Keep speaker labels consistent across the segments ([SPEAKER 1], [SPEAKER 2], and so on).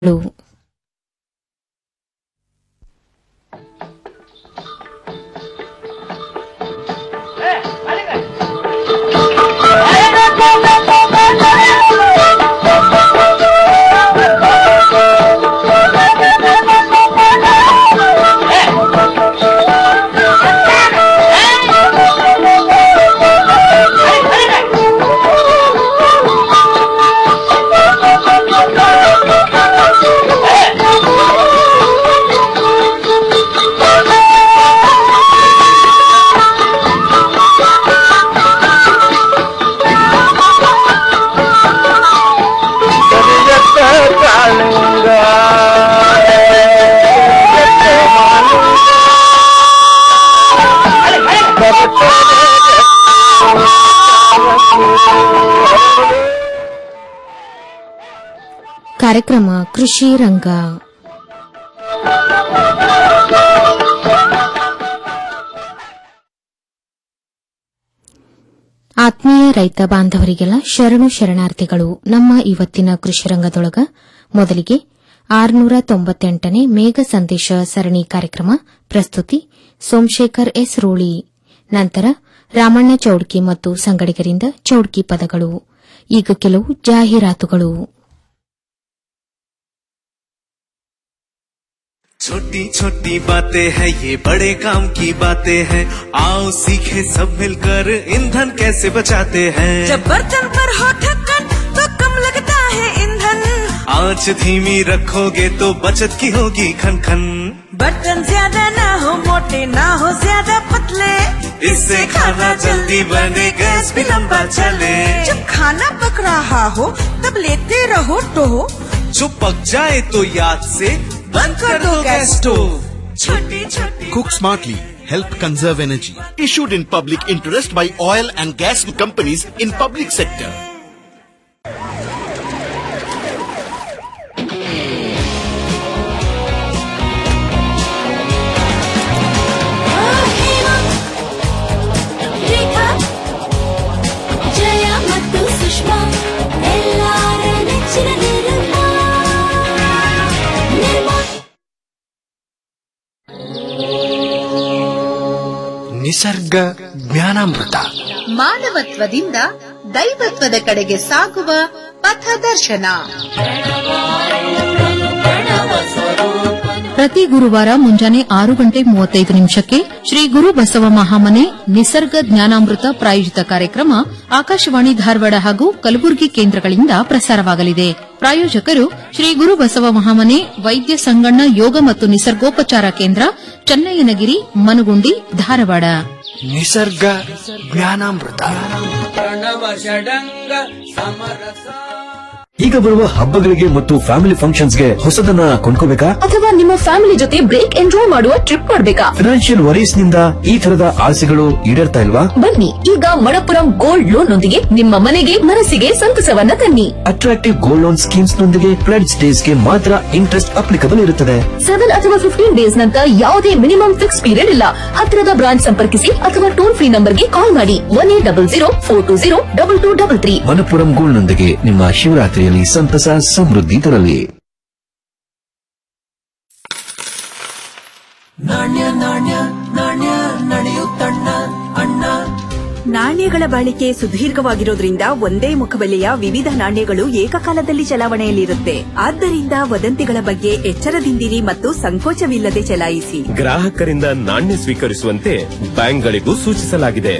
[SPEAKER 1] ಳು. ಕಾರ್ಯಕ್ರಮ ಕೃಷಿ ರಂಗ ಆತ್ಮೀಯ ರೈತ ಬಾಂಧವರಿಗೆಲ್ಲ ಶರಣು ಶರಣಾರ್ಥಿಗಳು ನಮ್ಮ ಇವತ್ತಿನ ಕೃಷಿ ರಂಗದೊಳಗ ಮೊದಲಿಗೆ ಆರುನೂರ ತೊಂಬತ್ತೆಂಟನೇ ಮೇಘ ಸಂದೇಶ ಸರಣಿ ಕಾರ್ಯಕ್ರಮ ಪ್ರಸ್ತುತಿ ಸೋಮಶೇಖರ್ ಎಸ್ ರೂಳಿ ನಂತರ ರಾಮಣ್ಣ ಚೌಡ್ಕಿ ಮತ್ತು ಸಂಗಡಿಗರಿಂದ ಚೌಡ್ಕಿ ಪದಗಳು ಈಗ ಕೆಲವು ಜಾಹೀರಾತುಗಳು
[SPEAKER 2] छोटी छोटी बातें हैं ये बड़े काम की बातें हैं आओ सीखे सब मिलकर ईंधन कैसे बचाते हैं
[SPEAKER 3] जब बर्तन पर हो ढक्कन तो कम लगता है ईंधन
[SPEAKER 2] आंच धीमी रखोगे तो बचत की होगी खन खन
[SPEAKER 3] बर्तन ज्यादा ना हो मोटे ना हो ज्यादा पतले
[SPEAKER 2] इससे खाना जल्दी बने गैस भी लंबा चले
[SPEAKER 3] जब खाना पक रहा हो तब लेते रहो तो
[SPEAKER 2] जो पक जाए तो याद से बंद कर दो गैस स्टोव
[SPEAKER 3] छोटी छोटी
[SPEAKER 4] Cook smartly. Help conserve energy. Issued in public interest by oil and gas companies in public sector.
[SPEAKER 5] ರೇಖಾ ಜಯ ಮತ್ತು ಸುಷ್ಮಾ ಎಲ್ಲಾರ ನೆಚ್ಚಿನ ನಿರ್ಮಾ ನಿರ್ಮಾ
[SPEAKER 4] ನಿಸರ್ಗ ಜ್ಞಾನಾಮೃತ
[SPEAKER 6] ಮಾನವತ್ವದಿಂದ ದೈವತ್ವದ ಕಡೆಗೆ ಸಾಗುವ ಪಥದರ್ಶನ
[SPEAKER 7] ಪ್ರತಿ ಗುರುವಾರ ಮುಂಜಾನೆ ಆರು ಗಂಟೆ ಮೂವತ್ತೈದು ನಿಮಿಷಕ್ಕೆ ಶ್ರೀ ಗುರು ಬಸವ ಮಹಾಮನೆ ನಿಸರ್ಗ ಜ್ಞಾನಾಮೃತ ಪ್ರಾಯೋಜಿತ ಕಾರ್ಯಕ್ರಮ ಆಕಾಶವಾಣಿ ಧಾರವಾಡ ಹಾಗೂ ಕಲಬುರಗಿ ಕೇಂದ್ರಗಳಿಂದ ಪ್ರಸಾರವಾಗಲಿದೆ ಪ್ರಾಯೋಜಕರು ಶ್ರೀ ಗುರು ಬಸವ ಮಹಾಮನೆ ವೈದ್ಯ ಸಂಗಣ್ಣ ಯೋಗ ಮತ್ತು ನಿಸರ್ಗೋಪಚಾರ ಕೇಂದ್ರ ಚನ್ನಯ್ಯನಗಿರಿ ಮನುಗುಂಡಿ ಧಾರವಾಡ
[SPEAKER 4] ನಿಸರ್ಗ ಜ್ಞಾನಾಮೃತ
[SPEAKER 8] ಈಗ ಬರುವ ಹಬ್ಬಗಳಿಗೆ ಮತ್ತು ಫ್ಯಾಮಿಲಿ ಫಂಕ್ಷನ್ಸ್ಗೆ ಹೊಸದನ್ನ ಕೊಂಡ್ಕೋಬೇಕಾ
[SPEAKER 6] ಅಥವಾ ನಿಮ್ಮ ಫ್ಯಾಮಿಲಿ ಜೊತೆ ಬ್ರೇಕ್ ಎಂಜಾಯ್ ಮಾಡುವ ಟ್ರಿಪ್ ಮಾಡಬೇಕಾ
[SPEAKER 8] ಫಿನಾನ್ಷಿಯಲ್ ವರೀಸ್ ನಿಂದ ಈ ತರದ ಆಸೆಗಳು ಈಡೇರ್ತಾ ಇಲ್ವಾ
[SPEAKER 6] ಬನ್ನಿ ಈಗ ಮಣಪುರಂ ಗೋಲ್ಡ್ ಲೋನ್ ನೊಂದಿಗೆ ನಿಮ್ಮ ಮನೆಗೆ ಮನಸ್ಸಿಗೆ ಸಂತಸವನ್ನ ತನ್ನಿ
[SPEAKER 8] ಅಟ್ರಾಕ್ಟಿವ್ ಗೋಲ್ಡ್ ಲೋನ್ ಸ್ಕೀಮ್ಸ್ ನೊಂದಿಗೆ ಫ್ಲಡ್ ಡೇಸ್ ಗೆ ಮಾತ್ರ ಇಂಟ್ರೆಸ್ಟ್ ಅಪ್ಲಿಕಬಲ್ ಇರುತ್ತದೆ
[SPEAKER 6] ಸೆವೆನ್ ಅಥವಾ ಫಿಫ್ಟೀನ್ ಡೇಸ್ ನಂತರ ಯಾವುದೇ ಮಿನಿಮಮ್ ಫಿಕ್ಸ್ ಪೀರಿಯಡ್ ಇಲ್ಲ ಹತ್ತಿರದ ಬ್ರಾಂಚ್ ಸಂಪರ್ಕಿಸಿ ಅಥವಾ ಟೋಲ್ ಫ್ರೀ ನಂಬರ್ಗೆ ಕಾಲ್ ಮಾಡಿ one eight double zero four two zero double two double three
[SPEAKER 8] Manappuram gold ನೊಂದಿಗೆ ನಿಮ್ಮ ಶಿವರಾತ್ರಿಯಲ್ಲಿ ಸಂತಸ ಸಮೃದ್ಧಿ ತರಲಿ
[SPEAKER 9] ನಾಣ್ಯಗಳ ಬಾಳಿಕೆ ಸುದೀರ್ಘವಾಗಿರೋದ್ರಿಂದ ಒಂದೇ ಮುಖಬೆಲೆಯ ವಿವಿಧ ನಾಣ್ಯಗಳು ಏಕಕಾಲದಲ್ಲಿ ಚಲಾವಣೆಯಲ್ಲಿರುತ್ತೆ ಆದ್ದರಿಂದ ವದಂತಿಗಳ ಬಗ್ಗೆ ಎಚ್ಚರದಿಂದಿರಿ ಮತ್ತು ಸಂಕೋಚವಿಲ್ಲದೆ ಚಲಾಯಿಸಿ
[SPEAKER 10] ಗ್ರಾಹಕರಿಂದ ನಾಣ್ಯ ಸ್ವೀಕರಿಸುವಂತೆ ಬ್ಯಾಂಕ್ಗಳಿಗೂ ಸೂಚಿಸಲಾಗಿದೆ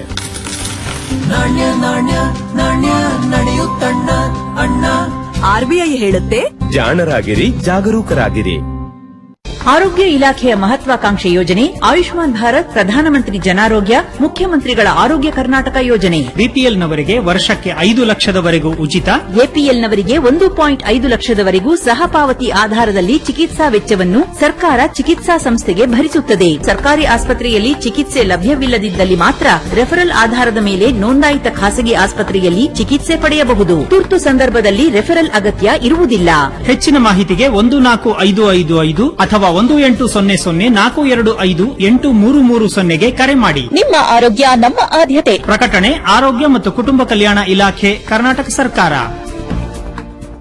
[SPEAKER 9] ಆರ್ಬಿಐ ಹೇಳುತ್ತೆ
[SPEAKER 10] ಜಾಣರಾಗಿರಿ ಜಾಗರೂಕರಾಗಿರಿ
[SPEAKER 9] ಆರೋಗ್ಯ ಇಲಾಖೆಯ ಮಹತ್ವಾಕಾಂಕ್ಷೆ ಯೋಜನೆ ಆಯುಷ್ಮಾನ್ ಭಾರತ್ ಪ್ರಧಾನಮಂತ್ರಿ ಜನಾರೋಗ್ಯ ಮುಖ್ಯಮಂತ್ರಿಗಳ ಆರೋಗ್ಯ ಕರ್ನಾಟಕ ಯೋಜನೆ
[SPEAKER 11] ಬಿಪಿಎಲ್ನವರಿಗೆ ವರ್ಷಕ್ಕೆ ಐದು ಲಕ್ಷದವರೆಗೂ ಉಚಿತ
[SPEAKER 9] ಎಪಿಎಲ್ನವರಿಗೆ ಒಂದು ಪಾಯಿಂಟ್ ಐದು ಲಕ್ಷದವರೆಗೂ ಸಹ ಪಾವತಿ ಆಧಾರದಲ್ಲಿ ಚಿಕಿತ್ಸಾ ವೆಚ್ಚವನ್ನು ಸರ್ಕಾರ ಚಿಕಿತ್ಸಾ ಸಂಸ್ಥೆಗೆ ಭರಿಸುತ್ತದೆ ಸರ್ಕಾರಿ ಆಸ್ಪತ್ರೆಯಲ್ಲಿ ಚಿಕಿತ್ಸೆ ಲಭ್ಯವಿಲ್ಲದಿದ್ದಲ್ಲಿ ಮಾತ್ರ ರೆಫರಲ್ ಆಧಾರದ ಮೇಲೆ ನೋಂದಾಯಿತ ಖಾಸಗಿ ಆಸ್ಪತ್ರೆಯಲ್ಲಿ ಚಿಕಿತ್ಸೆ ಪಡೆಯಬಹುದು ತುರ್ತು ಸಂದರ್ಭದಲ್ಲಿ ರೆಫರಲ್ ಅಗತ್ಯ ಇರುವುದಿಲ್ಲ
[SPEAKER 11] ಹೆಚ್ಚಿನ ಮಾಹಿತಿಗೆ ಒಂದು ನಾಲ್ಕು ಐದು ಐದು ಐದು ಅಥವಾ ಒಂದು ಎಂಟು ಸೊನ್ನೆ ಸೊನ್ನೆ ನಾಲ್ಕು ಎರಡು ಐದು ಎಂಟು ಮೂರು ಮೂರು ಸೊನ್ನೆಗೆ ಕರೆ ಮಾಡಿ
[SPEAKER 6] ನಿಮ್ಮ ಆರೋಗ್ಯ ನಮ್ಮ ಆದ್ಯತೆ
[SPEAKER 11] ಪ್ರಕಟಣೆ ಆರೋಗ್ಯ ಮತ್ತು ಕುಟುಂಬ ಕಲ್ಯಾಣ ಇಲಾಖೆ ಕರ್ನಾಟಕ ಸರ್ಕಾರ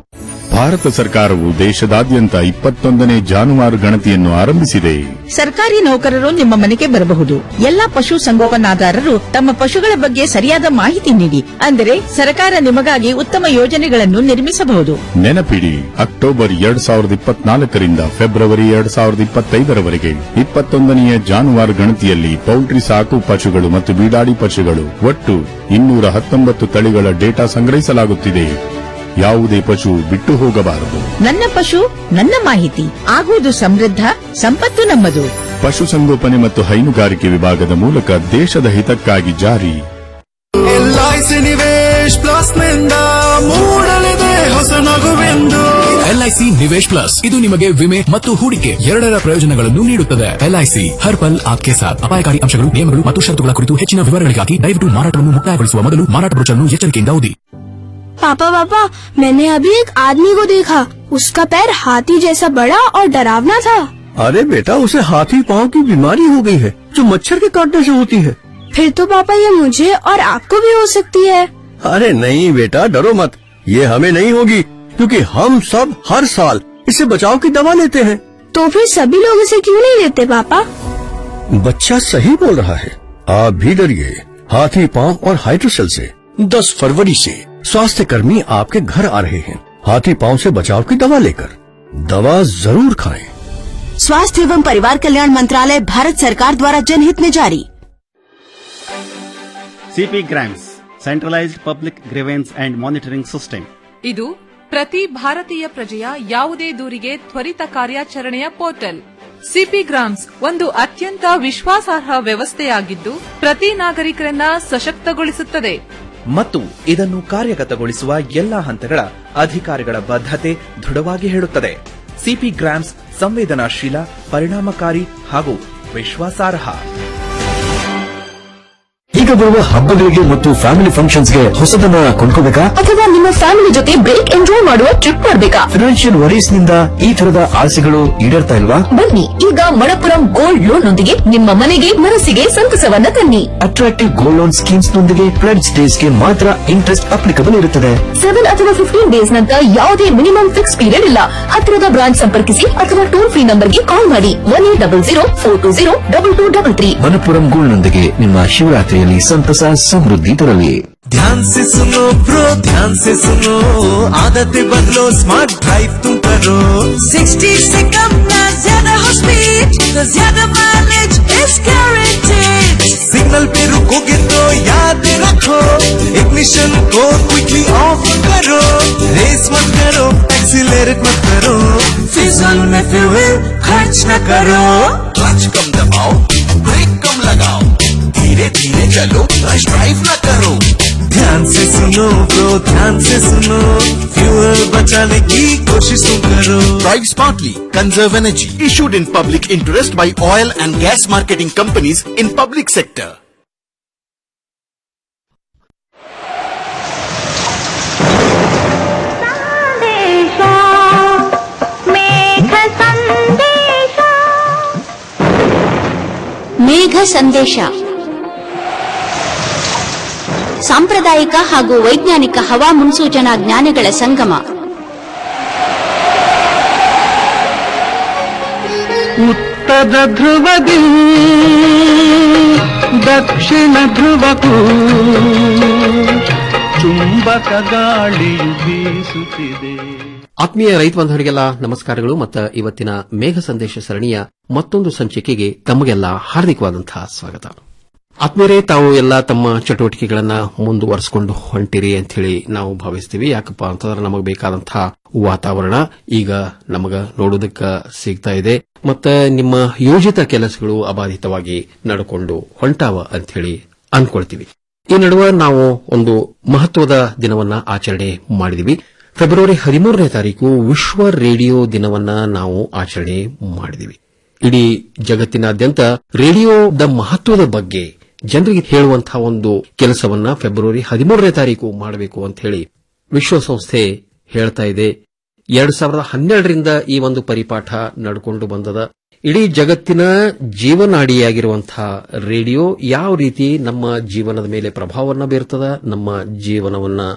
[SPEAKER 12] ಭಾರತ ಸರ್ಕಾರವು ದೇಶದಾದ್ಯಂತ ಇಪ್ಪತ್ತೊಂದನೇ ಜಾನುವಾರು ಗಣತಿಯನ್ನು ಆರಂಭಿಸಿದೆ
[SPEAKER 9] ಸರ್ಕಾರಿ ನೌಕರರು ನಿಮ್ಮ ಮನೆಗೆ ಬರಬಹುದು ಎಲ್ಲಾ ಪಶು ಸಂಗೋಪನಾದಾರರು ತಮ್ಮ ಪಶುಗಳ ಬಗ್ಗೆ ಸರಿಯಾದ ಮಾಹಿತಿ ನೀಡಿ ಅಂದರೆ ಸರ್ಕಾರ ನಿಮಗಾಗಿ ಉತ್ತಮ ಯೋಜನೆಗಳನ್ನು ನಿರ್ಮಿಸಬಹುದು
[SPEAKER 12] ನೆನಪಿಡಿ ಅಕ್ಟೋಬರ್ ಎರಡ್ ಸಾವಿರದ ಇಪ್ಪತ್ನಾಲ್ಕರಿಂದ ಫೆಬ್ರವರಿ ಎರಡ್ ಸಾವಿರದ ಇಪ್ಪತ್ತೈದರವರೆಗೆ ಇಪ್ಪತ್ತೊಂದನೆಯ ಜಾನುವಾರು ಗಣತಿಯಲ್ಲಿ ಪೌಲ್ಟ್ರಿ ಸಾಕು ಪಶುಗಳು ಮತ್ತು ಬೀಡಾಡಿ ಪಶುಗಳು ಒಟ್ಟು ಇನ್ನೂರ ಹತ್ತೊಂಬತ್ತು ತಳಿಗಳ ಡೇಟಾ ಸಂಗ್ರಹಿಸಲಾಗುತ್ತಿದೆ ಯಾವುದೇ ಪಶು ಬಿಟ್ಟು ಹೋಗಬಾರದು
[SPEAKER 9] ನನ್ನ ಪಶು ನನ್ನ ಮಾಹಿತಿ ಆಗುವುದು ಸಮೃದ್ಧ ಸಂಪತ್ತು ನಮ್ಮದು
[SPEAKER 12] ಪಶುಸಂಗೋಪನೆ ಮತ್ತು ಹೈನುಗಾರಿಕೆ ವಿಭಾಗದ ಮೂಲಕ ದೇಶದ ಹಿತಕ್ಕಾಗಿ ಜಾರಿ
[SPEAKER 13] ಎಲ್ಐಸಿ ನಿವೇಶ್ ಪ್ಲಸ್ ನಿಂದ ಮೂಡಲಿದೆ ಹೊಸ ನಗುವೆಂದು
[SPEAKER 14] ಎಲ್ಐಸಿ ನಿವೇಶ್ ಪ್ಲಸ್ ಇದು ನಿಮಗೆ ವಿಮೆ ಮತ್ತು ಹೂಡಿಕೆ ಎರಡರ ಪ್ರಯೋಜನಗಳನ್ನು ನೀಡುತ್ತದೆ ಎಲ್ಐಸಿ ಹರ್ ಪಲ್ ಆಪ್ಕೆ ಸಾಥ್ ಅಪಾಯಕಾರಿ ಅಂಶಗಳು ನಿಯಮಗಳು ಮತ್ತು ಷರತ್ತುಗಳ ಕುರಿತು ಹೆಚ್ಚಿನ ವಿವರಗಳಿಗಾಗಿ ದಯವಿಟ್ಟು ಮಾರಾಟವನ್ನು ಮುಕ್ತಾಯಗೊಳಿಸುವ ಮೊದಲು ಮಾರಾಟ ಬ್ರೋಚರ್ನ್ನು ಎಚ್ಚರಿಕೆಯಿಂದ ಓದಿ
[SPEAKER 15] पापा पापा मैंने अभी एक आदमी को देखा उसका पैर हाथी जैसा बड़ा और डरावना था
[SPEAKER 8] अरे बेटा उसे हाथी पांव की बीमारी हो गई है जो मच्छर के काटने से होती है
[SPEAKER 15] फिर तो पापा ये मुझे और आपको भी हो सकती है
[SPEAKER 8] अरे नहीं बेटा डरो मत ये हमें नहीं होगी क्योंकि हम सब हर साल इससे बचाव की दवा लेते हैं
[SPEAKER 15] तो फिर सभी लोग इसे क्यों नहीं लेते पापा
[SPEAKER 8] बच्चा सही बोल रहा है आप भी डरिए हाथी पांव और हाइड्रोसेल से 10 फरवरी से स्वास्थ्य कर्मी आपके घर आ रहे हैं हाथी पांव से बचाव की दवा लेकर दवा जरूर खाएं
[SPEAKER 16] स्वास्थ्य एवं परिवार कल्याण मंत्रालय भारत सरकार द्वारा जनहित में जारी
[SPEAKER 17] CPGRAMS centralised public grievance and monitoring system
[SPEAKER 18] ಇದು ಪ್ರತಿ ಭಾರತೀಯ ಪ್ರಜೆಯ ಯಾವುದೇ ದೂರಿಗೆ ತ್ವರಿತ ಕಾರ್ಯಾಚರಣೆಯ ಪೋರ್ಟಲ್ ಸಿಪಿ ಗ್ರಾಮ್ಸ್ ಒಂದು ಅತ್ಯಂತ ವಿಶ್ವಾಸಾರ್ಹ ವ್ಯವಸ್ಥೆಯಾಗಿದ್ದು ಪ್ರತಿ ನಾಗರಿಕರನ್ನ ಸಶಕ್ತಗೊಳಿಸುತ್ತದೆ
[SPEAKER 19] ಮತ್ತು ಇದನ್ನು ಕಾರ್ಯಗತಗೊಳಿಸುವ ಎಲ್ಲಾ ಹಂತಗಳ ಅಧಿಕಾರಿಗಳ ಬದ್ಧತೆ ದೃಢವಾಗಿ ಹೇಳುತ್ತದೆ ಸಿಪಿ ಗ್ರಾಮ್ಸ್ ಸಂವೇದನಾಶೀಲ ಪರಿಣಾಮಕಾರಿ ಹಾಗೂ ವಿಶ್ವಾಸಾರ್ಹ
[SPEAKER 8] ಈಗ ಬರುವ ಹಬ್ಬಗಳಿಗೆ ಮತ್ತು ಫ್ಯಾಮಿಲಿ ಫಂಕ್ಷನ್ಸ್ಗೆ ಹೊಸದನ್ನ ಕೊಂಡ್ಕೋಬೇಕಾ
[SPEAKER 6] ಅಥವಾ ನಿಮ್ಮ ಫ್ಯಾಮಿಲಿ ಜೊತೆ ಬ್ರೇಕ್ ಎಂಜಾಯ್ ಮಾಡುವ ಟ್ರಿಪ್ ಮಾಡಬೇಕಾ
[SPEAKER 8] ಫಿನಾನ್ಷಿಯಲ್ ವರೀಸ್ ನಿಂದ ಈ ತರದ ಆಸೆಗಳು ಈಡೇರ್ತಾ ಇಲ್ವಾ
[SPEAKER 6] ಬನ್ನಿ ಈಗ ಮಣಪುರಂ ಗೋಲ್ಡ್ ಲೋನ್ ನೊಂದಿಗೆ ನಿಮ್ಮ ಮನೆಗೆ ಮನಸ್ಸಿಗೆ ಸಂತಸವನ್ನ ತನ್ನಿ
[SPEAKER 8] ಅಟ್ರಾಕ್ಟಿವ್ ಗೋಲ್ಡ್ ಲೋನ್ ಸ್ಕೀಮ್ಸ್ ನೊಂದಿಗೆ ಪ್ಲೆಡ್ಸ್ ಡೇಸ್ ಗೆ ಮಾತ್ರ ಇಂಟ್ರೆಸ್ಟ್ ಅಪ್ಲಿಕಬಲ್ ಇರುತ್ತದೆ
[SPEAKER 6] ಸೆವೆನ್ ಅಥವಾ ಫಿಫ್ಟೀನ್ ಡೇಸ್ ನಂತರ ಯಾವುದೇ ಮಿನಿಮಮ್ ಫಿಕ್ಸ್ ಪೀರಿಯಡ್ ಇಲ್ಲ ಹತ್ತಿರದ ಬ್ರಾಂಚ್ ಸಂಪರ್ಕಿಸಿ ಅಥವಾ ಟೋಲ್ ಫ್ರೀ ನಂಬರ್ಗೆ ಕಾಲ್ ಮಾಡಿ one eight double zero four two zero double two double three
[SPEAKER 8] Manappuram gold ನೊಂದಿಗೆ ನಿಮ್ಮ ಶಿವರಾತ್ರಿಯಲ್ಲಿ ಸಂತಸ ಸಮೃದ್ಧಿ ತರಲಿ
[SPEAKER 2] ध्यान से सुनो ब्रो ध्यान से सुनो आदतें बदलो स्मार्ट ड्राइव तुम करो
[SPEAKER 3] 60 से कम ना ज्यादा हो स्पीड तो ज्यादा माइलेज इज गारंटेड
[SPEAKER 2] सिग्नल पे रुकोगे तो याद रखो इग्निशन को क्विकली ऑफ करो रेस मत करो एक्सीलरेट मत करो
[SPEAKER 3] फिजूल में फ्यूल खर्च न करो
[SPEAKER 13] क्लच कम दबाओ ब्रेक कम लगाओ धीरे धीरे चलो रश ड्राइव न करो
[SPEAKER 2] ध्यान से सुनो ब्रो ध्यान से सुनो फ्यूल बचाने की कोशिश तुम करो
[SPEAKER 4] Drive smartly, conserve energy. Issued in public interest by oil and gas marketing companies in public sector.
[SPEAKER 5] ಮೇಘ ಸಂದೇಶ ಸಾಂಪ್ರದಾಯಿಕ ಹಾಗೂ ವೈಜ್ಞಾನಿಕ ಹವಾ ಮುನ್ಸೂಚನಾ ಜ್ಞಾನಗಳ ಸಂಗಮ
[SPEAKER 20] ಉತ್ತರ ಧ್ರುವದಿ ದಕ್ಷಿಣ ಧ್ರುವಕ್ಕೂ ಚುಂಬಕ ಗಾಳಿಯು ಬೀಸುತ್ತಿದೆ
[SPEAKER 21] ಆತ್ಮೀಯ ರೈತ ಬಾಂಧವರಿಗೆಲ್ಲ ನಮಸ್ಕಾರಗಳು ಮತ್ತು ಇವತ್ತಿನ ಮೇಘ ಸಂದೇಶ ಸರಣಿಯ ಮತ್ತೊಂದು ಸಂಚಿಕೆಗೆ ತಮಗೆಲ್ಲ ಹಾರ್ದಿಕವಾದಂತಹ ಸ್ವಾಗತ ಆತ್ಮೀಯರೇ ತಾವು ಎಲ್ಲ ತಮ್ಮ ಚಟುವಟಿಕೆಗಳನ್ನ ಮುಂದುವರೆಸಿಕೊಂಡು ಹೊಂಟಿರಿ ಅಂತ ಹೇಳಿ ನಾವು ಭಾವಿಸ್ತೀವಿ ಯಾಕಪ್ಪ ಅಂತಂದ್ರೆ ನಮಗೆ ಬೇಕಾದಂತಹ ವಾತಾವರಣ ಈಗ ನಮಗ ನೋಡೋದಕ್ಕ ಸಿಗ್ತಾ ಇದೆ ಮತ್ತೆ ನಿಮ್ಮ ಯೋಜಿತ ಕೆಲಸಗಳು ಅಬಾಧಿತವಾಗಿ ನಡ್ಕೊಂಡು ಹೊಂಟಾವ ಅಂತ ಹೇಳಿ ಅನ್ಕೊಳ್ತೀವಿ ಈ ನಡುವೆ ನಾವು ಒಂದು ಮಹತ್ವದ ದಿನವನ್ನ ಆಚರಣೆ ಮಾಡಿದಿವಿ ಫೆಬ್ರವರಿ ಹದಿಮೂರನೇ ತಾರೀಕು ವಿಶ್ವ ರೇಡಿಯೋ ದಿನವನ್ನ ನಾವು ಆಚರಣೆ ಮಾಡಿದಿವಿ ಇಡೀ ಜಗತ್ತಿನಾದ್ಯಂತ ರೇಡಿಯೋದ ಮಹತ್ವದ ಬಗ್ಗೆ ಜನರಿಗೆ ಹೇಳುವಂತಹ ಒಂದು ಕೆಲಸವನ್ನ ಫೆಬ್ರವರಿ ಹದಿಮೂರನೇ ತಾರೀಕು ಮಾಡಬೇಕು ಅಂತ ಹೇಳಿ ವಿಶ್ವಸಂಸ್ಥೆ ಹೇಳ್ತಾ ಇದೆ ಎರಡ್ ಸಾವಿರದ ಹನ್ನೆರಡರಿಂದ ಈ ಒಂದು ಪರಿಪಾಠ ನಡ್ಕೊಂಡು ಬಂದದ ಇಡೀ ಜಗತ್ತಿನ ಜೀವನಾಡಿಯಾಗಿರುವಂತಹ ರೇಡಿಯೋ ಯಾವ ರೀತಿ ನಮ್ಮ ಜೀವನದ ಮೇಲೆ ಪ್ರಭಾವವನ್ನು ಬೀರ್ತದ ನಮ್ಮ ಜೀವನವನ್ನ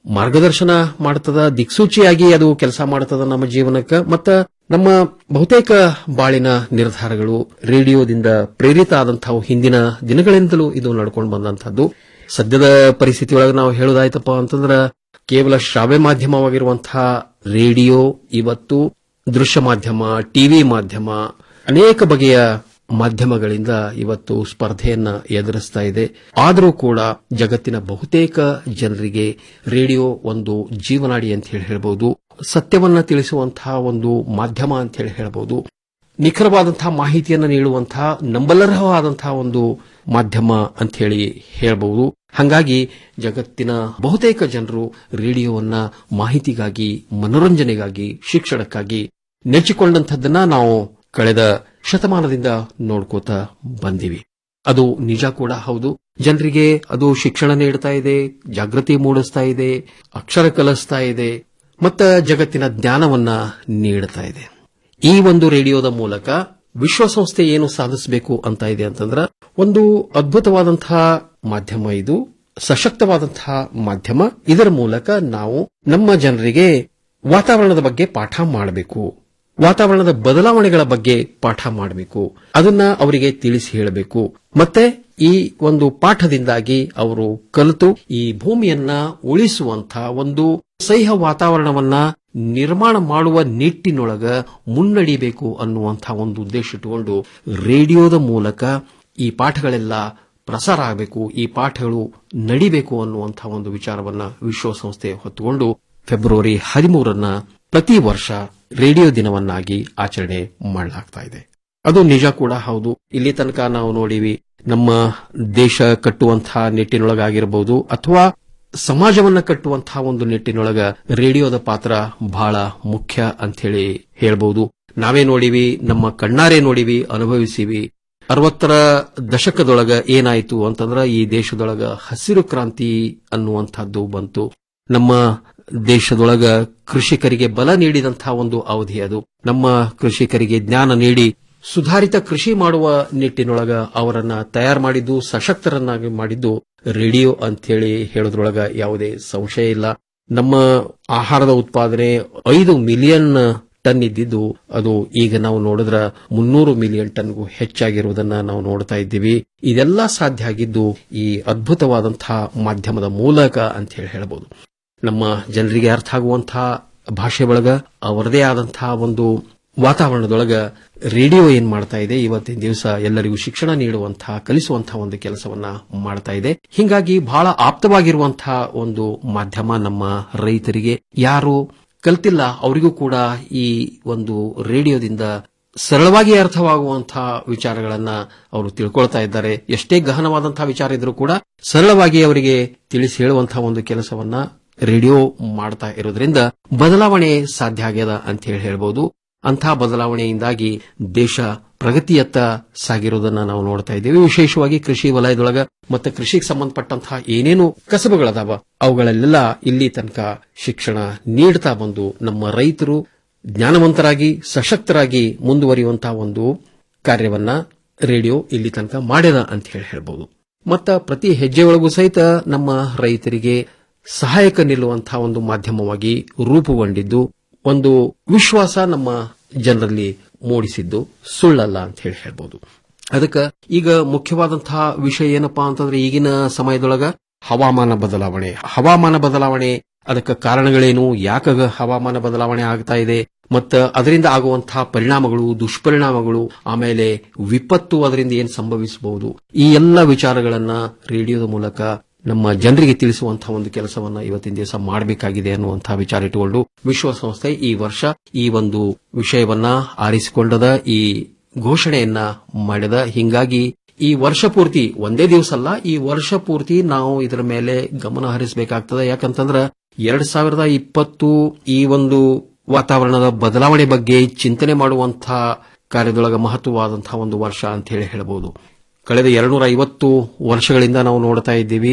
[SPEAKER 21] ಮಾರ್ಗದರ್ಶನ ಮಾಡ್ತದ ದಿಕ್ಸೂಚಿಯಾಗಿ ಅದು ಕೆಲಸ ಮಾಡ್ತದ ನಮ್ಮ ಜೀವನಕ್ಕೆ ಮತ್ತ ನಮ್ಮ ಬಹುತೇಕ ಬಾಳಿನ ನಿರ್ಧಾರಗಳು ರೇಡಿಯೋದಿಂದ ಪ್ರೇರಿತ ಆದಂತಹ ಹಿಂದಿನ ದಿನಗಳಿಂದಲೂ ಇದು ನಡ್ಕೊಂಡು ಬಂದಂತಹದ್ದು ಸದ್ಯದ ಪರಿಸ್ಥಿತಿ ಒಳಗೆ ನಾವು ಹೇಳೋದಾಯ್ತಪ್ಪ ಅಂತಂದ್ರ ಕೇವಲ ಶ್ರಾವ್ಯ ಮಾಧ್ಯಮವಾಗಿರುವಂತಹ ರೇಡಿಯೋ ಇವತ್ತು ದೃಶ್ಯ ಮಾಧ್ಯಮ ಟಿವಿ ಮಾಧ್ಯಮ ಅನೇಕ ಬಗೆಯ ಮಾಧ್ಯಮಗಳಿಂದ ಇವತ್ತು ಸ್ಪರ್ಧೆಯನ್ನ ಎದುರಿಸ್ತಾ ಇದೆ ಆದರೂ ಕೂಡ ಜಗತ್ತಿನ ಬಹುತೇಕ ಜನರಿಗೆ ರೇಡಿಯೋ ಒಂದು ಜೀವನಾಡಿ ಅಂತ ಹೇಳಿ ಹೇಳಬಹುದು ಸತ್ಯವನ್ನ ತಿಳಿಸುವಂತಹ ಒಂದು ಮಾಧ್ಯಮ ಅಂತ ಹೇಳಿ ಹೇಳಬಹುದು ನಿಖರವಾದಂತಹ ಮಾಹಿತಿಯನ್ನು ನೀಡುವಂತಹ ನಂಬಲರ್ಹವಾದಂತಹ ಒಂದು ಮಾಧ್ಯಮ ಅಂತ ಹೇಳಿ ಹೇಳಬಹುದು ಹಾಗಾಗಿ ಜಗತ್ತಿನ ಬಹುತೇಕ ಜನರು ರೇಡಿಯೋವನ್ನ ಮಾಹಿತಿಗಾಗಿ ಮನೋರಂಜನೆಗಾಗಿ ಶಿಕ್ಷಣಕ್ಕಾಗಿ ನೆಚ್ಚಿಕೊಂಡಂಥದ್ದನ್ನ ನಾವು ಕಳೆದ ಶತಮಾನದಿಂದ ನೋಡ್ಕೋತ ಬಂದಿವಿ ಅದು ನಿಜ ಕೂಡ ಹೌದು ಜನರಿಗೆ ಅದು ಶಿಕ್ಷಣ ನೀಡ್ತಾ ಇದೆ ಜಾಗೃತಿ ಮೂಡಿಸ್ತಾ ಇದೆ ಅಕ್ಷರ ಕಲಿಸ್ತಾ ಇದೆ ಮತ್ತ ಜಗತ್ತಿನ ಜ್ಞಾನವನ್ನ ನೀಡ್ತಾ ಇದೆ ಈ ಒಂದು ರೇಡಿಯೋದ ಮೂಲಕ ವಿಶ್ವಸಂಸ್ಥೆ ಏನು ಸಾಧಿಸಬೇಕು ಅಂತ ಇದೆ ಅಂತಂದ್ರ ಒಂದು ಅದ್ಭುತವಾದಂತಹ ಮಾಧ್ಯಮ ಇದು ಸಶಕ್ತವಾದಂತಹ ಮಾಧ್ಯಮ ಇದರ ಮೂಲಕ ನಾವು ನಮ್ಮ ಜನರಿಗೆ ವಾತಾವರಣದ ಬಗ್ಗೆ ಪಾಠ ಮಾಡಬೇಕು ವಾತಾವರಣದ ಬದಲಾವಣೆಗಳ ಬಗ್ಗೆ ಪಾಠ ಮಾಡಬೇಕು ಅದನ್ನ ಅವರಿಗೆ ತಿಳಿಸಿ ಹೇಳಬೇಕು ಮತ್ತೆ ಈ ಒಂದು ಪಾಠದಿಂದಾಗಿ ಅವರು ಕಲಿತು ಈ ಭೂಮಿಯನ್ನ ಉಳಿಸುವಂತಹ ಒಂದು ಸಹ್ಯ ವಾತಾವರಣವನ್ನ ನಿರ್ಮಾಣ ಮಾಡುವ ನಿಟ್ಟಿನೊಳಗ ಮುನ್ನಡಿಬೇಕು ಅನ್ನುವಂತಹ ಒಂದು ಉದ್ದೇಶ ಇಟ್ಟುಕೊಂಡು ರೇಡಿಯೋದ ಮೂಲಕ ಈ ಪಾಠಗಳೆಲ್ಲ ಪ್ರಸಾರ ಆಗಬೇಕು ಈ ಪಾಠಗಳು ನಡಿಬೇಕು ಅನ್ನುವಂತಹ ಒಂದು ವಿಚಾರವನ್ನ ವಿಶ್ವಸಂಸ್ಥೆ ಹೊತ್ತುಕೊಂಡು ಫೆಬ್ರವರಿ ಹದಿಮೂರನ್ನ ಪ್ರತಿ ವರ್ಷ ರೇಡಿಯೋ ದಿನವನ್ನಾಗಿ ಆಚರಣೆ ಮಾಡಲಾಗ್ತಾ ಇದೆ ಅದು ನಿಜ ಕೂಡ ಹೌದು ಇಲ್ಲಿ ತನಕ ನಾವು ನೋಡಿವಿ ನಮ್ಮ ದೇಶ ಕಟ್ಟುವಂತಹ ನಿಟ್ಟಿನೊಳಗಾಗಿರಬಹುದು ಅಥವಾ ಸಮಾಜವನ್ನ ಕಟ್ಟುವಂತಹ ಒಂದು ನಿಟ್ಟಿನೊಳಗ ರೇಡಿಯೋದ ಪಾತ್ರ ಬಹಳ ಮುಖ್ಯ ಅಂತ ಹೇಳಿ ಹೇಳ್ಬಹುದು ನಾವೇ ನೋಡಿವಿ ನಮ್ಮ ಕಣ್ಣಾರೆ ನೋಡಿವಿ ಅನುಭವಿಸಿವಿ ಅರವತ್ತರ ದಶಕದೊಳಗ ಏನಾಯಿತು ಅಂತಂದ್ರ ಈ ದೇಶದೊಳಗ ಹಸಿರು ಕ್ರಾಂತಿ ಅನ್ನುವಂಥದ್ದು ಬಂತು ನಮ್ಮ ದೇಶದೊಳಗ ಕೃಷಿಕರಿಗೆ ಬಲ ನೀಡಿದಂತಹ ಒಂದು ಅವಧಿ ಅದು ನಮ್ಮ ಕೃಷಿಕರಿಗೆ ಜ್ಞಾನ ನೀಡಿ ಸುಧಾರಿತ ಕೃಷಿ ಮಾಡುವ ನಿಟ್ಟಿನೊಳಗ ಅವರನ್ನ ತಯಾರು ಮಾಡಿದ್ದು ಸಶಕ್ತರನ್ನಾಗಿ ಮಾಡಿದ್ದು ರೇಡಿಯೋ ಅಂತೇಳಿ ಹೇಳೋದ್ರೊಳಗ ಯಾವುದೇ ಸಂಶಯ ಇಲ್ಲ ನಮ್ಮ ಆಹಾರದ ಉತ್ಪಾದನೆ ಐದು ಮಿಲಿಯನ್ ಟನ್ ಇದ್ದಿದ್ದು ಅದು ಈಗ ನಾವು ನೋಡಿದ್ರ ಮುನ್ನೂರು ಮಿಲಿಯನ್ ಟನ್ಗೂ ಹೆಚ್ಚಾಗಿರುವುದನ್ನ ನಾವು ನೋಡ್ತಾ ಇದ್ದೀವಿ ಇದೆಲ್ಲ ಸಾಧ್ಯ ಆಗಿದ್ದು ಈ ಅದ್ಭುತವಾದಂತಹ ಮಾಧ್ಯಮದ ಮೂಲಕ ಅಂತ ಹೇಳಿ ಹೇಳಬಹುದು ನಮ್ಮ ಜನರಿಗೆ ಅರ್ಥ ಆಗುವಂತಹ ಭಾಷೆ ಒಳಗ ಅವರದೇ ಆದಂತಹ ಒಂದು ವಾತಾವರಣದೊಳಗ ರೇಡಿಯೋ ಏನ್ ಮಾಡ್ತಾ ಇದೆ ಇವತ್ತಿನ ದಿವಸ ಎಲ್ಲರಿಗೂ ಶಿಕ್ಷಣ ನೀಡುವಂತಹ ಕಲಿಸುವಂತಹ ಒಂದು ಕೆಲಸವನ್ನ ಮಾಡ್ತಾ ಇದೆ ಹಿಂಗಾಗಿ ಬಹಳ ಆಪ್ತವಾಗಿರುವಂತಹ ಒಂದು ಮಾಧ್ಯಮ ನಮ್ಮ ರೈತರಿಗೆ ಯಾರು ಕಲ್ತಿಲ್ಲ ಅವರಿಗೂ ಕೂಡ ಈ ಒಂದು ರೇಡಿಯೋದಿಂದ ಸರಳವಾಗಿ ಅರ್ಥವಾಗುವಂತಹ ವಿಚಾರಗಳನ್ನ ಅವರು ತಿಳ್ಕೊಳ್ತಾ ಇದ್ದಾರೆ ಎಷ್ಟೇ ಗಹನವಾದಂತಹ ವಿಚಾರ ಇದ್ರೂ ಕೂಡ ಸರಳವಾಗಿ ಅವರಿಗೆ ತಿಳಿಸಿ ಹೇಳುವಂತಹ ಒಂದು ಕೆಲಸವನ್ನ ರೇಡಿಯೋ ಮಾಡ್ತಾ ಇರೋದ್ರಿಂದ ಬದಲಾವಣೆ ಸಾಧ್ಯ ಆಗ್ಯದ ಅಂತ ಹೇಳಿ ಹೇಳ್ಬೋದು ಅಂತಹ ಬದಲಾವಣೆಯಿಂದಾಗಿ ದೇಶ ಪ್ರಗತಿಯತ್ತ ಸಾಗಿರೋದನ್ನ ನಾವು ನೋಡ್ತಾ ಇದ್ದೇವೆ ವಿಶೇಷವಾಗಿ ಕೃಷಿ ವಲಯದೊಳಗ ಮತ್ತೆ ಕೃಷಿಗೆ ಸಂಬಂಧಪಟ್ಟಂತಹ ಏನೇನು ಕಸಬುಗಳದಾವ ಅವುಗಳಲ್ಲೆಲ್ಲ ಇಲ್ಲಿ ತನಕ ಶಿಕ್ಷಣ ನೀಡ್ತಾ ಬಂದು ನಮ್ಮ ರೈತರು ಜ್ಞಾನವಂತರಾಗಿ ಸಶಕ್ತರಾಗಿ ಮುಂದುವರಿಯುವಂತಹ ಒಂದು ಕಾರ್ಯವನ್ನ ರೇಡಿಯೋ ಇಲ್ಲಿ ತನಕ ಮಾಡ್ಯದ ಅಂತ ಹೇಳಿ ಹೇಳ್ಬಹುದು ಮತ್ತ ಪ್ರತಿ ಹೆಜ್ಜೆಯೊಳಗೂ ಸಹಿತ ನಮ್ಮ ರೈತರಿಗೆ ಸಹಾಯಕ ನಿಲ್ಲುವಂತಹ ಒಂದು ಮಾಧ್ಯಮವಾಗಿ ರೂಪುಗೊಂಡಿದ್ದು ಒಂದು ವಿಶ್ವಾಸ ನಮ್ಮ ಜನರಲ್ಲಿ ಮೂಡಿಸಿದ್ದು ಸುಳ್ಳಲ್ಲ ಅಂತ ಹೇಳಿ ಹೇಳ್ಬಹುದು ಅದಕ್ಕೆ ಈಗ ಮುಖ್ಯವಾದಂತಹ ವಿಷಯ ಏನಪ್ಪಾ ಅಂತಂದ್ರೆ ಈಗಿನ ಸಮಯದೊಳಗ ಹವಾಮಾನ ಬದಲಾವಣೆ ಹವಾಮಾನ ಬದಲಾವಣೆ ಅದಕ್ಕೆ ಕಾರಣಗಳೇನು ಯಾಕಾಗ ಹವಾಮಾನ ಬದಲಾವಣೆ ಆಗ್ತಾ ಇದೆ ಮತ್ತ ಅದರಿಂದ ಆಗುವಂತಹ ಪರಿಣಾಮಗಳು ದುಷ್ಪರಿಣಾಮಗಳು ಆಮೇಲೆ ವಿಪತ್ತು ಅದರಿಂದ ಏನ್ ಸಂಭವಿಸಬಹುದು ಈ ಎಲ್ಲ ವಿಚಾರಗಳನ್ನ ರೇಡಿಯೋದ ಮೂಲಕ ನಮ್ಮ ಜನರಿಗೆ ತಿಳಿಸುವಂತಹ ಒಂದು ಕೆಲಸವನ್ನ ಇವತ್ತಿನ ದಿವಸ ಮಾಡಬೇಕಾಗಿದೆ ಅನ್ನುವಂತಹ ವಿಚಾರ ಇಟ್ಟುಕೊಂಡು ವಿಶ್ವಸಂಸ್ಥೆ ಈ ವರ್ಷ ಈ ಒಂದು ವಿಷಯವನ್ನ ಆರಿಸಿಕೊಂಡದ ಈ ಘೋಷಣೆಯನ್ನ ಮಾಡಿದ ಹಿಂಗಾಗಿ ಈ ವರ್ಷ ಪೂರ್ತಿ ಒಂದೇ ದಿವಸ ಅಲ್ಲ ಈ ವರ್ಷ ಪೂರ್ತಿ ನಾವು ಇದರ ಮೇಲೆ ಗಮನ ಹರಿಸಬೇಕಾಗ್ತದೆ ಯಾಕಂತಂದ್ರ ಎರಡ್ ಸಾವಿರದ ಇಪ್ಪತ್ತು ಈ ಒಂದು ವಾತಾವರಣದ ಬದಲಾವಣೆ ಬಗ್ಗೆ ಚಿಂತನೆ ಮಾಡುವಂತಹ ಕಾರ್ಯದೊಳಗ ಮಹತ್ವವಾದಂತಹ ಒಂದು ವರ್ಷ ಅಂತ ಹೇಳಿ ಹೇಳಬಹುದು ಕಳೆದ ಎರಡ್ನೂರ ಐವತ್ತು ವರ್ಷಗಳಿಂದ ನಾವು ನೋಡ್ತಾ ಇದ್ದೀವಿ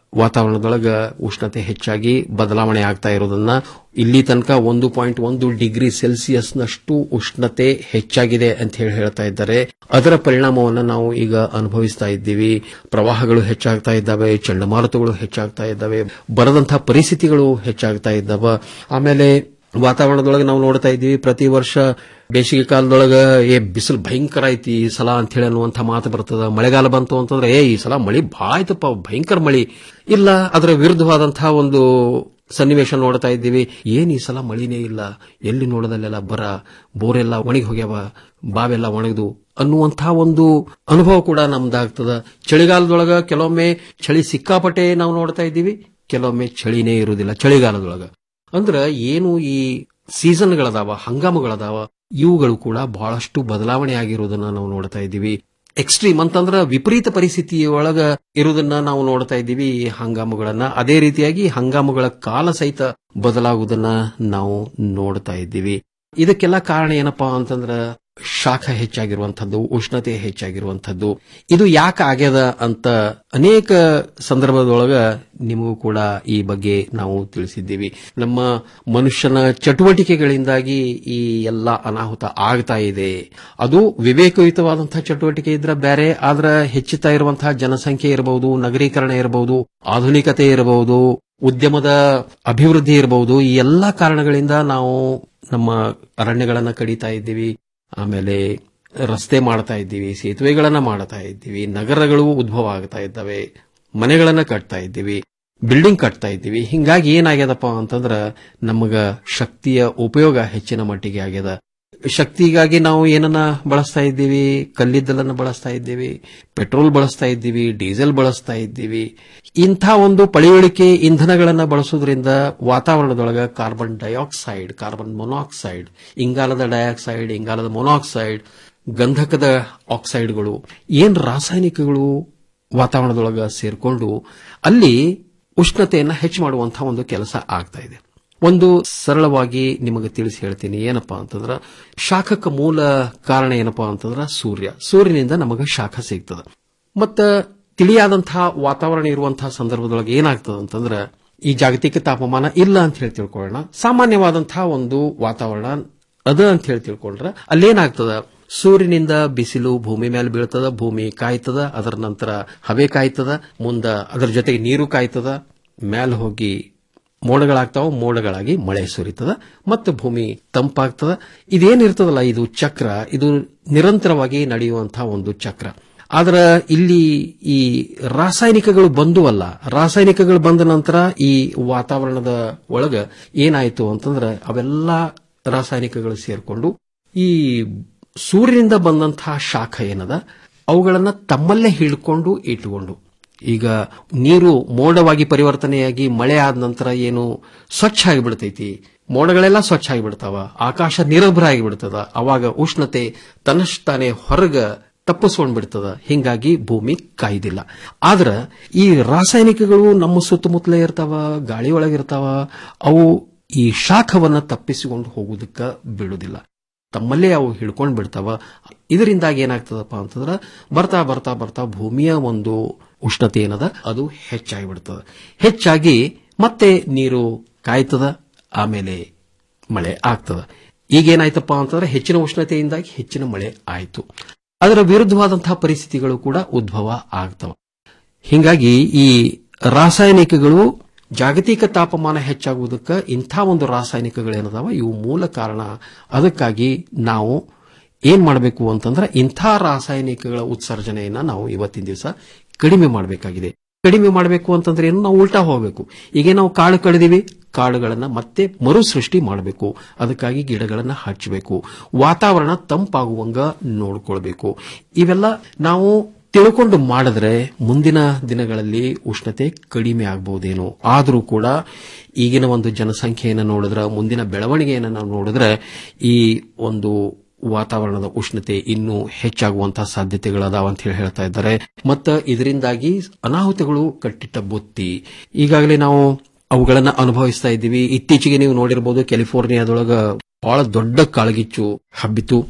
[SPEAKER 21] ವಾತಾವರಣದೊಳಗ ಉಷ್ಣತೆ ಹೆಚ್ಚಾಗಿ ಬದಲಾವಣೆ ಆಗ್ತಾ ಇರೋದನ್ನ ಇಲ್ಲಿ ತನಕ ಒಂದು ಪಾಯಿಂಟ್ ಒಂದು ಡಿಗ್ರಿ ಸೆಲ್ಸಿಯಸ್ನಷ್ಟು ಉಷ್ಣತೆ ಹೆಚ್ಚಾಗಿದೆ ಅಂತ ಹೇಳಿ ಹೇಳ್ತಾ ಇದ್ದಾರೆ ಅದರ ಪರಿಣಾಮವನ್ನು ನಾವು ಈಗ ಅನುಭವಿಸ್ತಾ ಇದ್ದೀವಿ ಪ್ರವಾಹಗಳು ಹೆಚ್ಚಾಗ್ತಾ ಇದ್ದಾವೆ ಚಂಡಮಾರುತಗಳು ಹೆಚ್ಚಾಗ್ತಾ ಇದ್ದಾವೆ ಬರದಂತಹ ಪರಿಸ್ಥಿತಿಗಳು ಹೆಚ್ಚಾಗ್ತಾ ಇದ್ದಾವೆ ಆಮೇಲೆ ವಾತಾವರಣದೊಳಗೆ ನಾವು ನೋಡ್ತಾ ಇದ್ದೀವಿ ಪ್ರತಿ ವರ್ಷ ಬೇಸಿಗೆ ಕಾಲದೊಳಗ ಏ ಬಿಸಿಲು ಭಯಂಕರ ಐತಿ ಈ ಸಲ ಅಂತ ಹೇಳಿ ಅನ್ನುವಂಥ ಮಾತು ಬರ್ತದ ಮಳೆಗಾಲ ಬಂತು ಅಂತಂದ್ರೆ ಏ ಈ ಸಲ ಮಳಿ ಭಾಳ ಆಯ್ತಪ್ಪ ಭಯಂಕರ ಮಳಿ ಇಲ್ಲ ಅದರ ವಿರುದ್ಧವಾದಂತಹ ಒಂದು ಸನ್ನಿವೇಶ ನೋಡ್ತಾ ಇದ್ದೀವಿ ಏನ್ ಈ ಸಲ ಮಳಿನೇ ಇಲ್ಲ ಎಲ್ಲಿ ನೋಡದಲ್ಲೆಲ್ಲ ಬರ ಬೋರೆಲ್ಲ ಒಣಗಿ ಹೋಗ್ಯಾವ ಬಾವೆಲ್ಲ ಒಣಗದು ಅನ್ನುವಂತಹ ಒಂದು ಅನುಭವ ಕೂಡ ನಮ್ದಾಗ್ತದ ಚಳಿಗಾಲದೊಳಗ ಕೆಲವೊಮ್ಮೆ ಚಳಿ ಸಿಕ್ಕಾಪಟ್ಟೆ ನಾವು ನೋಡ್ತಾ ಇದ್ದೀವಿ ಕೆಲವೊಮ್ಮೆ ಚಳಿನೇ ಇರುವುದಿಲ್ಲ ಚಳಿಗಾಲದೊಳಗ ಅಂದ್ರ ಏನು ಈ ಸೀಸನ್ಗಳದಾವ ಹಂಗಾಮುಗಳದಾವ ಇವುಗಳು ಕೂಡ ಬಹಳಷ್ಟು ಬದಲಾವಣೆ ಆಗಿರುವುದನ್ನ ನಾವು ನೋಡ್ತಾ ಇದ್ದೀವಿ ಎಕ್ಸ್ಟ್ರೀಮ್ ಅಂತಂದ್ರ ವಿಪರೀತ ಪರಿಸ್ಥಿತಿ ಒಳಗ ಇರುವುದನ್ನ ನಾವು ನೋಡ್ತಾ ಇದ್ದೀವಿ ಈ ಹಂಗಾಮುಗಳನ್ನ ಅದೇ ರೀತಿಯಾಗಿ ಹಂಗಾಮುಗಳ ಕಾಲ ಸಹಿತ ಬದಲಾಗುವುದನ್ನ ನಾವು ನೋಡ್ತಾ ಇದ್ದೀವಿ ಇದಕ್ಕೆಲ್ಲ ಕಾರಣ ಏನಪ್ಪಾ ಅಂತಂದ್ರ ಶಾಖ ಹೆಚ್ಚಾಗಿರುವಂತದ್ದು ಉಷ್ಣತೆ ಹೆಚ್ಚಾಗಿರುವಂತದ್ದು ಇದು ಯಾಕೆ ಆಗ್ಯದ ಅಂತ ಅನೇಕ ಸಂದರ್ಭದೊಳಗ ನಿಮಗೂ ಕೂಡ ಈ ಬಗ್ಗೆ ನಾವು ತಿಳಿಸಿದ್ದೀವಿ ನಮ್ಮ ಮನುಷ್ಯನ ಚಟುವಟಿಕೆಗಳಿಂದಾಗಿ ಈ ಎಲ್ಲ ಅನಾಹುತ ಆಗ್ತಾ ಇದೆ ಅದು ವಿವೇಕಯುತವಾದಂತಹ ಚಟುವಟಿಕೆ ಇದ್ರೆ ಬೇರೆ ಆದ್ರ ಹೆಚ್ಚುತ್ತಾ ಇರುವಂತಹ ಜನಸಂಖ್ಯೆ ಇರಬಹುದು ನಗರೀಕರಣ ಇರಬಹುದು ಆಧುನಿಕತೆ ಇರಬಹುದು ಉದ್ಯಮದ ಅಭಿವೃದ್ಧಿ ಇರಬಹುದು ಈ ಎಲ್ಲಾ ಕಾರಣಗಳಿಂದ ನಾವು ನಮ್ಮ ಅರಣ್ಯಗಳನ್ನ ಕಡಿತಾ ಇದ್ದೀವಿ ಆಮೇಲೆ ರಸ್ತೆ ಮಾಡ್ತಾ ಇದ್ದೀವಿ ಸೇತುವೆಗಳನ್ನ ಮಾಡ್ತಾ ಇದ್ದೀವಿ ನಗರಗಳು ಉದ್ಭವ ಆಗ್ತಾ ಇದ್ದಾವೆ ಮನೆಗಳನ್ನ ಕಟ್ತಾ ಇದ್ದೀವಿ ಬಿಲ್ಡಿಂಗ್ ಕಟ್ತಾ ಇದ್ದೀವಿ ಹಿಂಗಾಗಿ ಏನಾಗ್ಯದಪ್ಪ ಅಂತಂದ್ರ ನಮಗ ಶಕ್ತಿಯ ಉಪಯೋಗ ಹೆಚ್ಚಿನ ಮಟ್ಟಿಗೆ ಆಗ್ಯದ ಶಕ್ತಿಗಾಗಿ ನಾವು ಏನನ್ನ ಬಳಸ್ತಾ ಇದ್ದೀವಿ ಕಲ್ಲಿದ್ದಲನ್ನ ಬಳಸ್ತಾ ಇದ್ದೀವಿ ಪೆಟ್ರೋಲ್ ಬಳಸ್ತಾ ಇದ್ದೀವಿ ಡೀಸೆಲ್ ಬಳಸ್ತಾ ಇದ್ದೀವಿ ಇಂಥ ಒಂದು ಪಳಿಯುಳಿಕೆ ಇಂಧನಗಳನ್ನ ಬಳಸೋದ್ರಿಂದ ವಾತಾವರಣದೊಳಗ ಕಾರ್ಬನ್ ಡೈಆಕ್ಸೈಡ್ ಕಾರ್ಬನ್ ಮೊನಾಕ್ಸೈಡ್ ಇಂಗಾಲದ ಡೈಆಕ್ಸೈಡ್ ಇಂಗಾಲದ ಮೊನಾಕ್ಸೈಡ್ ಗಂಧಕದ ಆಕ್ಸೈಡ್ಗಳು ಏನ್ ರಾಸಾಯನಿಕಗಳು ವಾತಾವರಣದೊಳಗ ಸೇರ್ಕೊಂಡು ಅಲ್ಲಿ ಉಷ್ಣತೆಯನ್ನ ಹೆಚ್ಚು ಮಾಡುವಂತಹ ಒಂದು ಕೆಲಸ ಆಗ್ತಾ ಇದೆ ಒಂದು ಸರಳವಾಗಿ ನಿಮಗೆ ತಿಳಿಸಿ ಹೇಳ್ತೀನಿ ಏನಪ್ಪಾ ಅಂತಂದ್ರ ಶಾಖಕ್ಕೆ ಮೂಲ ಕಾರಣ ಏನಪ್ಪಾ ಅಂತಂದ್ರ ಸೂರ್ಯ ಸೂರ್ಯನಿಂದ ನಮಗೆ ಶಾಖ ಸಿಗ್ತದ ಮತ್ತ ತಿಳಿಯಾದಂತಹ ವಾತಾವರಣ ಇರುವಂತಹ ಸಂದರ್ಭದೊಳಗೆ ಏನಾಗ್ತದ ಅಂತಂದ್ರ ಈ ಜಾಗತಿಕ ತಾಪಮಾನ ಇಲ್ಲ ಅಂತ ಹೇಳಿ ತಿಳ್ಕೊಳ್ಳೋಣ ಸಾಮಾನ್ಯವಾದಂತಹ ಒಂದು ವಾತಾವರಣ ಅದ ಅಂತ ಹೇಳಿ ತಿಳ್ಕೊಂಡ್ರ ಅಲ್ಲೇನಾಗ್ತದ ಸೂರ್ಯನಿಂದ ಬಿಸಿಲು ಭೂಮಿ ಮೇಲೆ ಬೀಳ್ತದ ಭೂಮಿ ಕಾಯ್ತದ ಅದರ ನಂತರ ಹವೆ ಕಾಯ್ತದ ಮುಂದ ಅದರ ಜೊತೆಗೆ ನೀರು ಕಾಯ್ತದ ಮ್ಯಾಲ ಹೋಗಿ ಮೋಡಗಳಾಗ್ತಾವ ಮೋಡಗಳಾಗಿ ಮಳೆ ಸುರಿತದ ಮತ್ತು ಭೂಮಿ ತಂಪಾಗ್ತದ ಇದೇನಿರ್ತದಲ್ಲ ಇದು ಚಕ್ರ ಇದು ನಿರಂತರವಾಗಿ ನಡೆಯುವಂತಹ ಒಂದು ಚಕ್ರ ಆದ್ರ ಇಲ್ಲಿ ಈ ರಾಸಾಯನಿಕಗಳು ಬಂದುವಲ್ಲ ರಾಸಾಯನಿಕಗಳು ಬಂದ ನಂತರ ಈ ವಾತಾವರಣದ ಒಳಗ ಏನಾಯ್ತು ಅಂತಂದ್ರ ಅವೆಲ್ಲ ರಾಸಾಯನಿಕಗಳು ಸೇರ್ಕೊಂಡು ಈ ಸೂರ್ಯನಿಂದ ಬಂದಂತಹ ಶಾಖ ಏನದ ಅವುಗಳನ್ನ ತಮ್ಮಲ್ಲೇ ಹಿಡ್ಕೊಂಡು ಇಟ್ಟುಕೊಂಡು ಈಗ ನೀರು ಮೋಡವಾಗಿ ಪರಿವರ್ತನೆಯಾಗಿ ಮಳೆ ಆದ ನಂತರ ಏನು ಸ್ವಚ್ಛ ಆಗಿಬಿಡ್ತೈತಿ ಮೋಡಗಳೆಲ್ಲ ಸ್ವಚ್ಛ ಆಗಿಬಿಡ್ತಾವ ಆಕಾಶ ನಿರಭ್ರ ಆಗಿಬಿಡ್ತದ ಅವಾಗ ಉಷ್ಣತೆ ತನ್ನಷ್ಟಾನೆ ಹೊರಗ ತಪ್ಪಿಸ್ಕೊಂಡ್ ಬಿಡ್ತದ ಹಿಂಗಾಗಿ ಭೂಮಿ ಕಾಯ್ದಿಲ್ಲ ಆದ್ರ ಈ ರಾಸಾಯನಿಕಗಳು ನಮ್ಮ ಸುತ್ತಮುತ್ತಲೇ ಇರ್ತಾವ ಗಾಳಿ ಒಳಗಿರ್ತಾವ ಅವು ಈ ಶಾಖವನ್ನ ತಪ್ಪಿಸಿಕೊಂಡು ಹೋಗುವುದಕ್ಕ ಬಿಡುವುದಿಲ್ಲ ತಮ್ಮಲ್ಲೇ ಅವು ಹಿಡ್ಕೊಂಡ್ ಬಿಡ್ತಾವ ಇದರಿಂದಾಗಿ ಏನಾಗ್ತದಪ್ಪ ಅಂತಂದ್ರ ಬರ್ತಾ ಬರ್ತಾ ಬರ್ತಾ ಭೂಮಿಯ ಒಂದು ಉಷ್ಣತೆ ಏನದ ಅದು ಹೆಚ್ಚಾಗಿ ಬಿಡ್ತದ ಹೆಚ್ಚಾಗಿ ಮತ್ತೆ ನೀರು ಕಾಯ್ತದ ಆಮೇಲೆ ಮಳೆ ಆಗ್ತದ ಈಗೇನಾಯ್ತಪ್ಪ ಅಂತಂದ್ರೆ ಹೆಚ್ಚಿನ ಉಷ್ಣತೆಯಿಂದಾಗಿ ಹೆಚ್ಚಿನ ಮಳೆ ಆಯಿತು ಅದರ ವಿರುದ್ಧವಾದಂತಹ ಪರಿಸ್ಥಿತಿಗಳು ಕೂಡ ಉದ್ಭವ ಆಗ್ತವ ಹಿಂಗಾಗಿ ಈ ರಾಸಾಯನಿಕಗಳು ಜಾಗತಿಕ ತಾಪಮಾನ ಹೆಚ್ಚಾಗುವುದಕ್ಕೆ ಇಂಥ ಒಂದು ರಾಸಾಯನಿಕಗಳೇನದಾವ ಇವು ಮೂಲ ಕಾರಣ ಅದಕ್ಕಾಗಿ ನಾವು ಏನ್ ಮಾಡಬೇಕು ಅಂತಂದ್ರೆ ಇಂಥ ರಾಸಾಯನಿಕಗಳ ಉತ್ಸರ್ಜನೆಯನ್ನ ನಾವು ಇವತ್ತಿನ ದಿವಸ ಕಡಿಮೆ ಮಾಡಬೇಕಾಗಿದೆ ಕಡಿಮೆ ಮಾಡಬೇಕು ಅಂತಂದ್ರೆ ಏನು ನಾವು ಉಲ್ಟಾ ಹೋಗಬೇಕು ಈಗ ನಾವು ಕಾಡು ಕಳೆದಿವಿ ಕಾಡುಗಳನ್ನ ಮತ್ತೆ ಮರು ಸೃಷ್ಟಿ ಮಾಡಬೇಕು ಅದಕ್ಕಾಗಿ ಗಿಡಗಳನ್ನ ಹಚ್ಚಬೇಕು ವಾತಾವರಣ ತಂಪಾಗುವಂಗ ನೋಡ್ಕೊಳ್ಬೇಕು ಇವೆಲ್ಲ ನಾವು ತಿಳ್ಕೊಂಡು ಮಾಡಿದ್ರೆ ಮುಂದಿನ ದಿನಗಳಲ್ಲಿ ಉಷ್ಣತೆ ಕಡಿಮೆ ಆಗಬಹುದೇನೋ ಆದರೂ ಕೂಡ ಈಗಿನ ಒಂದು ಜನಸಂಖ್ಯೆಯನ್ನು ನೋಡಿದ್ರೆ ಮುಂದಿನ ಬೆಳವಣಿಗೆಯನ್ನು ನಾವು ನೋಡಿದ್ರೆ ಈ ಒಂದು ವಾತಾವರಣದ ಉಷ್ಣತೆ ಇನ್ನೂ ಹೆಚ್ಚಾಗುವಂತಹ ಸಾಧ್ಯತೆಗಳದಾವ ಅಂತ ಹೇಳಿ ಹೇಳ್ತಾ ಇದ್ದಾರೆ ಮತ್ತು ಇದರಿಂದಾಗಿ ಅನಾಹುತಗಳು ಕಟ್ಟಿಟ್ಟ ಬುತ್ತಿ ಈಗಾಗಲೇ ನಾವು ಅವುಗಳನ್ನ ಅನುಭವಿಸ್ತಾ ಇದ್ದೀವಿ ಇತ್ತೀಚೆಗೆ ನೀವು ನೋಡಿರಬಹುದು ಕ್ಯಾಲಿಫೋರ್ನಿಯಾದೊಳಗ ಬಹಳ ದೊಡ್ಡ ಕಾಳಗಿಚ್ಚು ಹಬ್ಬಿತು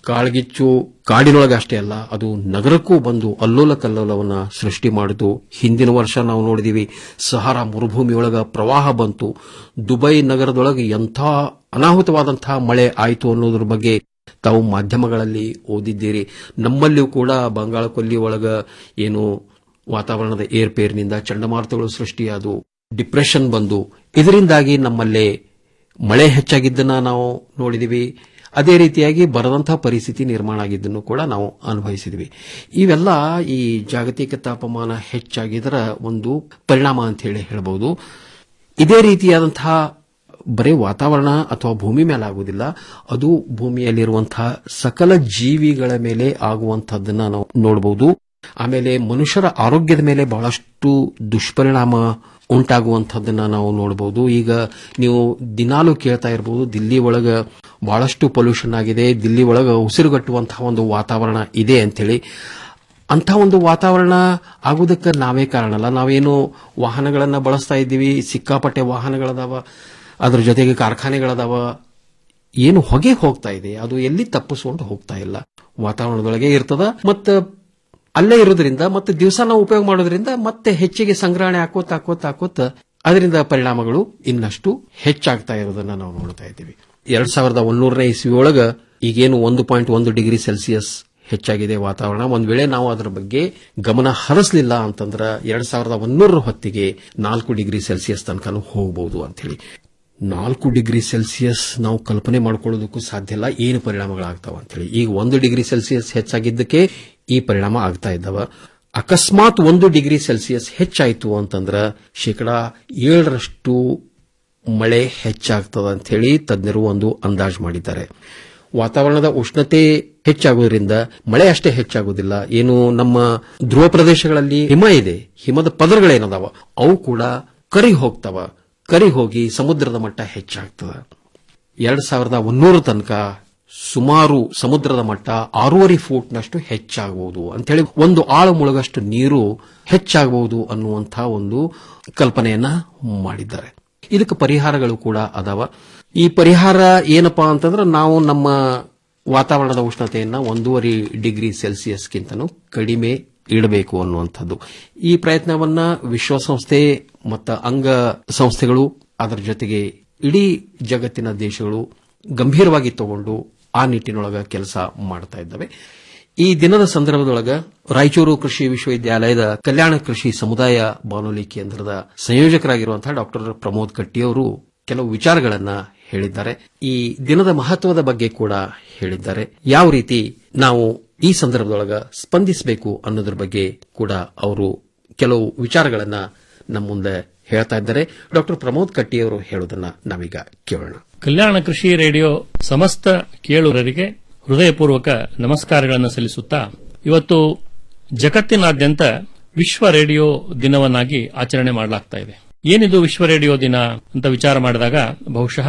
[SPEAKER 21] ಕಾಳ್ಗಿಚ್ಚು ಕಾಡಿನೊಳಗೆ ಅಷ್ಟೇ ಅಲ್ಲ ಅದು ನಗರಕ್ಕೂ ಬಂದು ಅಲ್ಲೋಲ ಕಲ್ಲೋಲವನ್ನ ಸೃಷ್ಟಿ ಮಾಡಿತು ಹಿಂದಿನ ವರ್ಷ ನಾವು ನೋಡಿದೀವಿ ಸಹಾರಾ ಮರುಭೂಮಿಯೊಳಗ ಪ್ರವಾಹ ಬಂತು ದುಬೈ ನಗರದೊಳಗೆ ಎಂಥ ಅನಾಹುತವಾದಂತಹ ಮಳೆ ಆಯಿತು ಅನ್ನೋದ್ರ ಬಗ್ಗೆ ತಾವು ಮಾಧ್ಯಮಗಳಲ್ಲಿ ಓದಿದ್ದೀರಿ ನಮ್ಮಲ್ಲಿಯೂ ಕೂಡ ಬಂಗಾಳ ಕೊಲ್ಲಿ ಒಳಗ ಏನು ವಾತಾವರಣದ ಏರ್ಪೇರಿನಿಂದ ಚಂಡಮಾರುತಗಳು ಸೃಷ್ಟಿಯಾದವು ಡಿಪ್ರೆಷನ್ ಬಂದು ಇದರಿಂದಾಗಿ ನಮ್ಮಲ್ಲೇ ಮಳೆ ಹೆಚ್ಚಾಗಿದ್ದನ್ನ ನಾವು ನೋಡಿದಿವಿ ಅದೇ ರೀತಿಯಾಗಿ ಬರದಂತಹ ಪರಿಸ್ಥಿತಿ ನಿರ್ಮಾಣ ಆಗಿದ್ದನ್ನು ಕೂಡ ನಾವು ಅನುಭವಿಸಿದ್ವಿ ಇವೆಲ್ಲ ಈ ಜಾಗತಿಕ ತಾಪಮಾನ ಹೆಚ್ಚಾಗಿದರ ಒಂದು ಪರಿಣಾಮ ಅಂತ ಹೇಳಿ ಹೇಳಬಹುದು ಇದೇ ರೀತಿಯಾದಂತಹ ಬರೀ ವಾತಾವರಣ ಅಥವಾ ಭೂಮಿ ಮೇಲೆ ಆಗುವುದಿಲ್ಲ ಅದು ಭೂಮಿಯಲ್ಲಿರುವಂತಹ ಸಕಲ ಜೀವಿಗಳ ಮೇಲೆ ಆಗುವಂತಹದ್ದನ್ನ ನಾವು ನೋಡಬಹುದು ಆಮೇಲೆ ಮನುಷ್ಯರ ಆರೋಗ್ಯದ ಮೇಲೆ ಬಹಳಷ್ಟು ದುಷ್ಪರಿಣಾಮ ಉಂಟಾಗುವಂಥದ್ದನ್ನ ನಾವು ನೋಡಬಹುದು ಈಗ ನೀವು ದಿನಾಲೂ ಕೇಳ್ತಾ ಇರಬಹುದು ದಿಲ್ಲಿ ಒಳಗ ಬಹಳಷ್ಟು ಪೊಲ್ಯೂಷನ್ ಆಗಿದೆ ದಿಲ್ಲಿ ಒಳಗ ಉಸಿರುಗಟ್ಟುವಂತಹ ಒಂದು ವಾತಾವರಣ ಇದೆ ಅಂತೇಳಿ ಅಂಥ ಒಂದು ವಾತಾವರಣ ಆಗುವುದಕ್ಕೆ ನಾವೇ ಕಾರಣ ಅಲ್ಲ ನಾವೇನು ವಾಹನಗಳನ್ನ ಬಳಸ್ತಾ ಇದ್ದೀವಿ ಸಿಕ್ಕಾಪಟ್ಟೆ ವಾಹನಗಳದಾವ ಅದ್ರ ಜೊತೆಗೆ ಕಾರ್ಖಾನೆಗಳದಾವ ಏನು ಹೊಗೆ ಹೋಗ್ತಾ ಇದೆ ಅದು ಎಲ್ಲಿ ತಪ್ಪಿಸ್ಕೊಂಡು ಹೋಗ್ತಾ ಇಲ್ಲ ವಾತಾವರಣದೊಳಗೆ ಇರ್ತದ ಮತ್ತು ಅಲ್ಲೇ ಇರೋದ್ರಿಂದ ಮತ್ತೆ ದಿವಸ ನಾವು ಉಪಯೋಗ ಮಾಡೋದ್ರಿಂದ ಮತ್ತೆ ಹೆಚ್ಚಿಗೆ ಸಂಗ್ರಹಣೆ ಹಾಕೋತ ಹಾಕೋತ ಹಾಕೋತ ಅದರಿಂದ ಪರಿಣಾಮಗಳು ಇನ್ನಷ್ಟು ಹೆಚ್ಚಾಗ್ತಾ ಇರೋದನ್ನ ನಾವು ನೋಡ್ತಾ ಇದ್ದೀವಿ ಎರಡ್ ಸಾವಿರದ ಒಂದೂರನೇ ಇಸ್ವಿಯೊಳಗ ಈಗೇನು ಒಂದು ಪಾಯಿಂಟ್ ಒಂದು ಡಿಗ್ರಿ ಸೆಲ್ಸಿಯಸ್ ಹೆಚ್ಚಾಗಿದೆ ವಾತಾವರಣ ಒಂದ್ ವೇಳೆ ನಾವು ಅದರ ಬಗ್ಗೆ ಗಮನ ಹರಿಸಲಿಲ್ಲ ಅಂತಂದ್ರ ಎರಡ್ ಸಾವಿರದ ಒಂದೂರ ಹೊತ್ತಿಗೆ ನಾಲ್ಕು ಡಿಗ್ರಿ ಸೆಲ್ಸಿಯಸ್ ತನಕನೂ ಹೋಗಬಹುದು ಅಂತ ಹೇಳಿ ನಾಲ್ಕು ಡಿಗ್ರಿ ಸೆಲ್ಸಿಯಸ್ ನಾವು ಕಲ್ಪನೆ ಮಾಡ್ಕೊಳ್ಳೋದಕ್ಕೂ ಸಾಧ್ಯ ಇಲ್ಲ ಏನು ಪರಿಣಾಮಗಳಾಗ್ತಾವ ಅಂತ ಹೇಳಿ ಈಗ ಒಂದು ಡಿಗ್ರಿ ಸೆಲ್ಸಿಯಸ್ ಹೆಚ್ಚಾಗಿದ್ದಕ್ಕೆ ಈ ಪರಿಣಾಮ ಆಗ್ತಾ ಇದ್ದಾವ ಅಕಸ್ಮಾತ್ ಒಂದು ಡಿಗ್ರಿ ಸೆಲ್ಸಿಯಸ್ ಹೆಚ್ಚಾಯಿತು ಅಂತಂದ್ರ ಶೇಕಡ ಏಳರಷ್ಟು ಮಳೆ ಹೆಚ್ಚಾಗ್ತದ ಅಂತ ಹೇಳಿ ತಜ್ಞರು ಒಂದು ಅಂದಾಜು ಮಾಡಿದ್ದಾರೆ ವಾತಾವರಣದ ಉಷ್ಣತೆ ಹೆಚ್ಚಾಗೋದ್ರಿಂದ ಮಳೆ ಅಷ್ಟೇ ಹೆಚ್ಚಾಗೋದಿಲ್ಲ ಏನು ನಮ್ಮ ಧ್ರುವ ಪ್ರದೇಶಗಳಲ್ಲಿ ಹಿಮ ಇದೆ ಹಿಮದ ಪದರಗಳೇನದಾವ ಅವು ಕೂಡ ಕರಿ ಹೋಗ್ತಾವ ಕರಿ ಹೋಗಿ ಸಮುದ್ರದ ಮಟ್ಟ ಹೆಚ್ಚಾಗ್ತದ ಎರಡ್ ಸಾವಿರದ ಒಂದೂರು ತನಕ ಸುಮಾರು ಸಮುದ್ರದ ಮಟ್ಟ ಆರೂವರೆ ಫೂಟ್ನಷ್ಟು ಹೆಚ್ಚಾಗಬಹುದು ಅಂತೇಳಿ ಒಂದು ಆಳು ಮುಳುಗಷ್ಟು ನೀರು ಹೆಚ್ಚಾಗಬಹುದು ಅನ್ನುವಂತಹ ಒಂದು ಕಲ್ಪನೆಯನ್ನ ಮಾಡಿದ್ದಾರೆ ಇದಕ್ಕೆ ಪರಿಹಾರಗಳು ಕೂಡ ಅದಾವ ಈ ಪರಿಹಾರ ಏನಪ್ಪಾ ಅಂತಂದ್ರೆ ನಾವು ನಮ್ಮ ವಾತಾವರಣದ ಉಷ್ಣತೆಯನ್ನ ಒಂದೂವರೆ ಡಿಗ್ರಿ ಸೆಲ್ಸಿಯಸ್ಗಿಂತನೂ ಕಡಿಮೆ ಇಡಬೇಕು ಅನ್ನುವಂಥದ್ದು ಈ ಪ್ರಯತ್ನವನ್ನ ವಿಶ್ವಸಂಸ್ಥೆ ಮತ್ತು ಅಂಗ ಸಂಸ್ಥೆಗಳು ಅದರ ಜೊತೆಗೆ ಇಡೀ ಜಗತ್ತಿನ ದೇಶಗಳು ಗಂಭೀರವಾಗಿ ತಗೊಂಡು ಆ ನಿಟ್ಟಿನೊಳಗ ಕೆಲಸ ಮಾಡ್ತಾ ಇದ್ದಾವೆ ಈ ದಿನದ ಸಂದರ್ಭದೊಳಗ ರಾಯಚೂರು ಕೃಷಿ ವಿಶ್ವವಿದ್ಯಾಲಯದ ಕಲ್ಯಾಣ ಕೃಷಿ ಸಮುದಾಯ ಬಾನುಲಿ ಕೇಂದ್ರದ ಸಂಯೋಜಕರಾಗಿರುವಂತಹ ಡಾಕ್ಟರ್ ಪ್ರಮೋದ್ ಕಟ್ಟಿಯವರು ಕೆಲವು ವಿಚಾರಗಳನ್ನ ಹೇಳಿದ್ದಾರೆ ಈ ದಿನದ ಮಹತ್ವದ ಬಗ್ಗೆ ಕೂಡ ಹೇಳಿದ್ದಾರೆ ಯಾವ ರೀತಿ ನಾವು ಈ ಸಂದರ್ಭದೊಳಗ ಸ್ಪಂದಿಸಬೇಕು ಅನ್ನೋದ್ರ ಬಗ್ಗೆ ಕೂಡ ಅವರು ಕೆಲವು ವಿಚಾರಗಳನ್ನ ನಮ್ಮ ಮುಂದೆ ಹೇಳ್ತಾ ಇದ್ದಾರೆ ಡಾಕ್ಟರ್ ಪ್ರಮೋದ್ ಕಟ್ಟಿಯವರು ಹೇಳೋದನ್ನ ನಾವೀಗ ಕೇಳೋಣ
[SPEAKER 1] ಕಲ್ಯಾಣ ಕೃಷಿ ರೇಡಿಯೋ ಸಮಸ್ತ ಕೇಳುಗರಿಗೆ ಹೃದಯಪೂರ್ವಕ ನಮಸ್ಕಾರಗಳನ್ನು ಸಲ್ಲಿಸುತ್ತಾ ಇವತ್ತು ಜಗತ್ತಿನಾದ್ಯಂತ ವಿಶ್ವ ರೇಡಿಯೋ ದಿನವನ್ನಾಗಿ ಆಚರಣೆ ಮಾಡಲಾಗ್ತಾ ಇದೆ ಏನಿದು ವಿಶ್ವ ರೇಡಿಯೋ ದಿನ ಅಂತ ವಿಚಾರ ಮಾಡಿದಾಗ ಬಹುಶಃ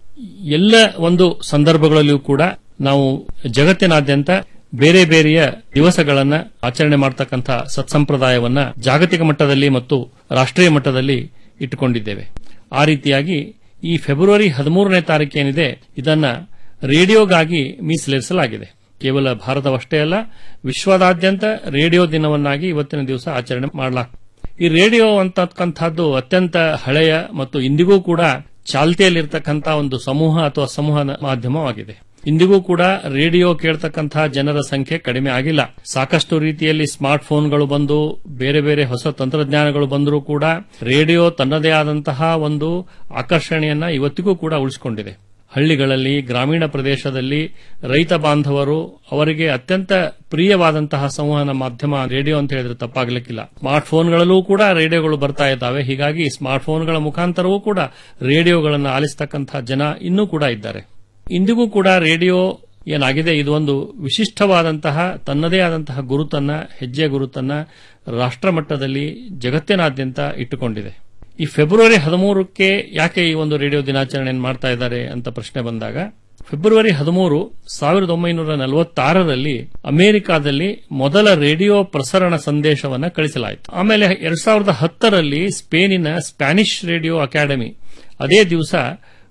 [SPEAKER 1] ಎಲ್ಲ ಒಂದು ಸಂದರ್ಭಗಳಲ್ಲಿಯೂ ಕೂಡ ನಾವು ಜಗತ್ತಿನಾದ್ಯಂತ ಬೇರೆ ಬೇರೆಯ ದಿವಸಗಳನ್ನ ಆಚರಣೆ ಮಾಡತಕ್ಕಂಥ ಸತ್ಸಂಪ್ರದಾಯವನ್ನ ಜಾಗತಿಕ ಮಟ್ಟದಲ್ಲಿ ಮತ್ತು ರಾಷ್ಟ್ರೀಯ ಮಟ್ಟದಲ್ಲಿ ಇಟ್ಟುಕೊಂಡಿದ್ದೇವೆ ಆ ರೀತಿಯಾಗಿ ಈ ಫೆಬ್ರವರಿ ಹದಿಮೂರನೇ ತಾರೀಕೇನಿದೆ ಇದನ್ನ ರೇಡಿಯೋಗಾಗಿ ಮೀಸಲಿರಿಸಲಾಗಿದೆ ಕೇವಲ ಭಾರತವಷ್ಟೇ ಅಲ್ಲ ವಿಶ್ವದಾದ್ಯಂತ ರೇಡಿಯೋ ದಿನವನ್ನಾಗಿ ಇವತ್ತಿನ ದಿವಸ ಆಚರಣೆ ಮಾಡಲಾಗ್ತದೆ ಈ ರೇಡಿಯೋ ಅಂತಕ್ಕಂಥದ್ದು ಅತ್ಯಂತ ಹಳೆಯ ಮತ್ತು ಇಂದಿಗೂ ಕೂಡ ಚಾಲ್ತಿಯಲ್ಲಿರ್ತಕ್ಕಂಥ ಒಂದು ಸಮೂಹ ಅಥವಾ ಸಂವಹನ ಮಾಧ್ಯಮವಾಗಿದೆ ಇಂದಿಗೂ ಕೂಡ ರೇಡಿಯೋ ಕೇಳ್ತಕ್ಕಂತಹ ಜನರ ಸಂಖ್ಯೆ ಕಡಿಮೆ ಆಗಿಲ್ಲ ಸಾಕಷ್ಟು ರೀತಿಯಲ್ಲಿ ಸ್ಮಾರ್ಟ್ ಫೋನ್ಗಳು ಬಂದು ಬೇರೆ ಬೇರೆ ಹೊಸ ತಂತ್ರಜ್ಞಾನಗಳು ಬಂದರೂ ಕೂಡ ರೇಡಿಯೋ ತನ್ನದೇ ಆದಂತಹ ಒಂದು ಆಕರ್ಷಣೆಯನ್ನ ಇವತ್ತಿಗೂ ಕೂಡ ಉಳಿಸಿಕೊಂಡಿದೆ ಹಳ್ಳಿಗಳಲ್ಲಿ ಗ್ರಾಮೀಣ ಪ್ರದೇಶದಲ್ಲಿ ರೈತ ಬಾಂಧವರು ಅವರಿಗೆ ಅತ್ಯಂತ ಪ್ರಿಯವಾದಂತಹ ಸಂವಹನ ಮಾಧ್ಯಮ ರೇಡಿಯೋ ಅಂತ ಹೇಳಿದ್ರೆ ತಪ್ಪಾಗಲಿಕ್ಕಿಲ್ಲ ಸ್ಮಾರ್ಟ್ ಫೋನ್ಗಳಲ್ಲೂ ಕೂಡ ರೇಡಿಯೋಗಳು ಬರ್ತಾ ಇದ್ದಾವೆ ಹೀಗಾಗಿ ಸ್ಮಾರ್ಟ್ ಫೋನ್ಗಳ ಮುಖಾಂತರವೂ ಕೂಡ ರೇಡಿಯೋಗಳನ್ನು ಆಲಿಸತಕ್ಕಂತಹ ಜನ ಇನ್ನೂ ಕೂಡ ಇದ್ದಾರೆ ಇಂದಿಗೂ ಕೂಡ ರೇಡಿಯೋ ಏನಾಗಿದೆ ಇದು ಒಂದು ವಿಶಿಷ್ಟವಾದಂತಹ ತನ್ನದೇ ಆದಂತಹ ಗುರುತನ್ನ ಹೆಜ್ಜೆ ಗುರುತನ್ನ ರಾಷ್ಟ್ರ ಮಟ್ಟದಲ್ಲಿ ಜಗತ್ತಿನಾದ್ಯಂತ ಇಟ್ಟುಕೊಂಡಿದೆ ಈ ಫೆಬ್ರವರಿ ಹದಿಮೂರಕ್ಕೆ ಯಾಕೆ ಈ ಒಂದು ರೇಡಿಯೋ ದಿನಾಚರಣೆಯನ್ನು ಮಾಡ್ತಾ ಇದ್ದಾರೆ ಅಂತ ಪ್ರಶ್ನೆ ಬಂದಾಗ ಫೆಬ್ರವರಿ ಹದಿಮೂರು ಸಾವಿರದ ಒಂಬೈನೂರ ನಲವತ್ತಾರರಲ್ಲಿ ಅಮೆರಿಕಾದಲ್ಲಿ ಮೊದಲ ರೇಡಿಯೋ ಪ್ರಸರಣ ಸಂದೇಶವನ್ನು ಕಳಿಸಲಾಯಿತು ಆಮೇಲೆ ಎರಡ್ ಸಾವಿರದ ಹತ್ತರಲ್ಲಿ ಸ್ಪೇನಿನ ಸ್ಪ್ಯಾನಿಷ್ ರೇಡಿಯೋ ಅಕಾಡೆಮಿ ಅದೇ ದಿವಸ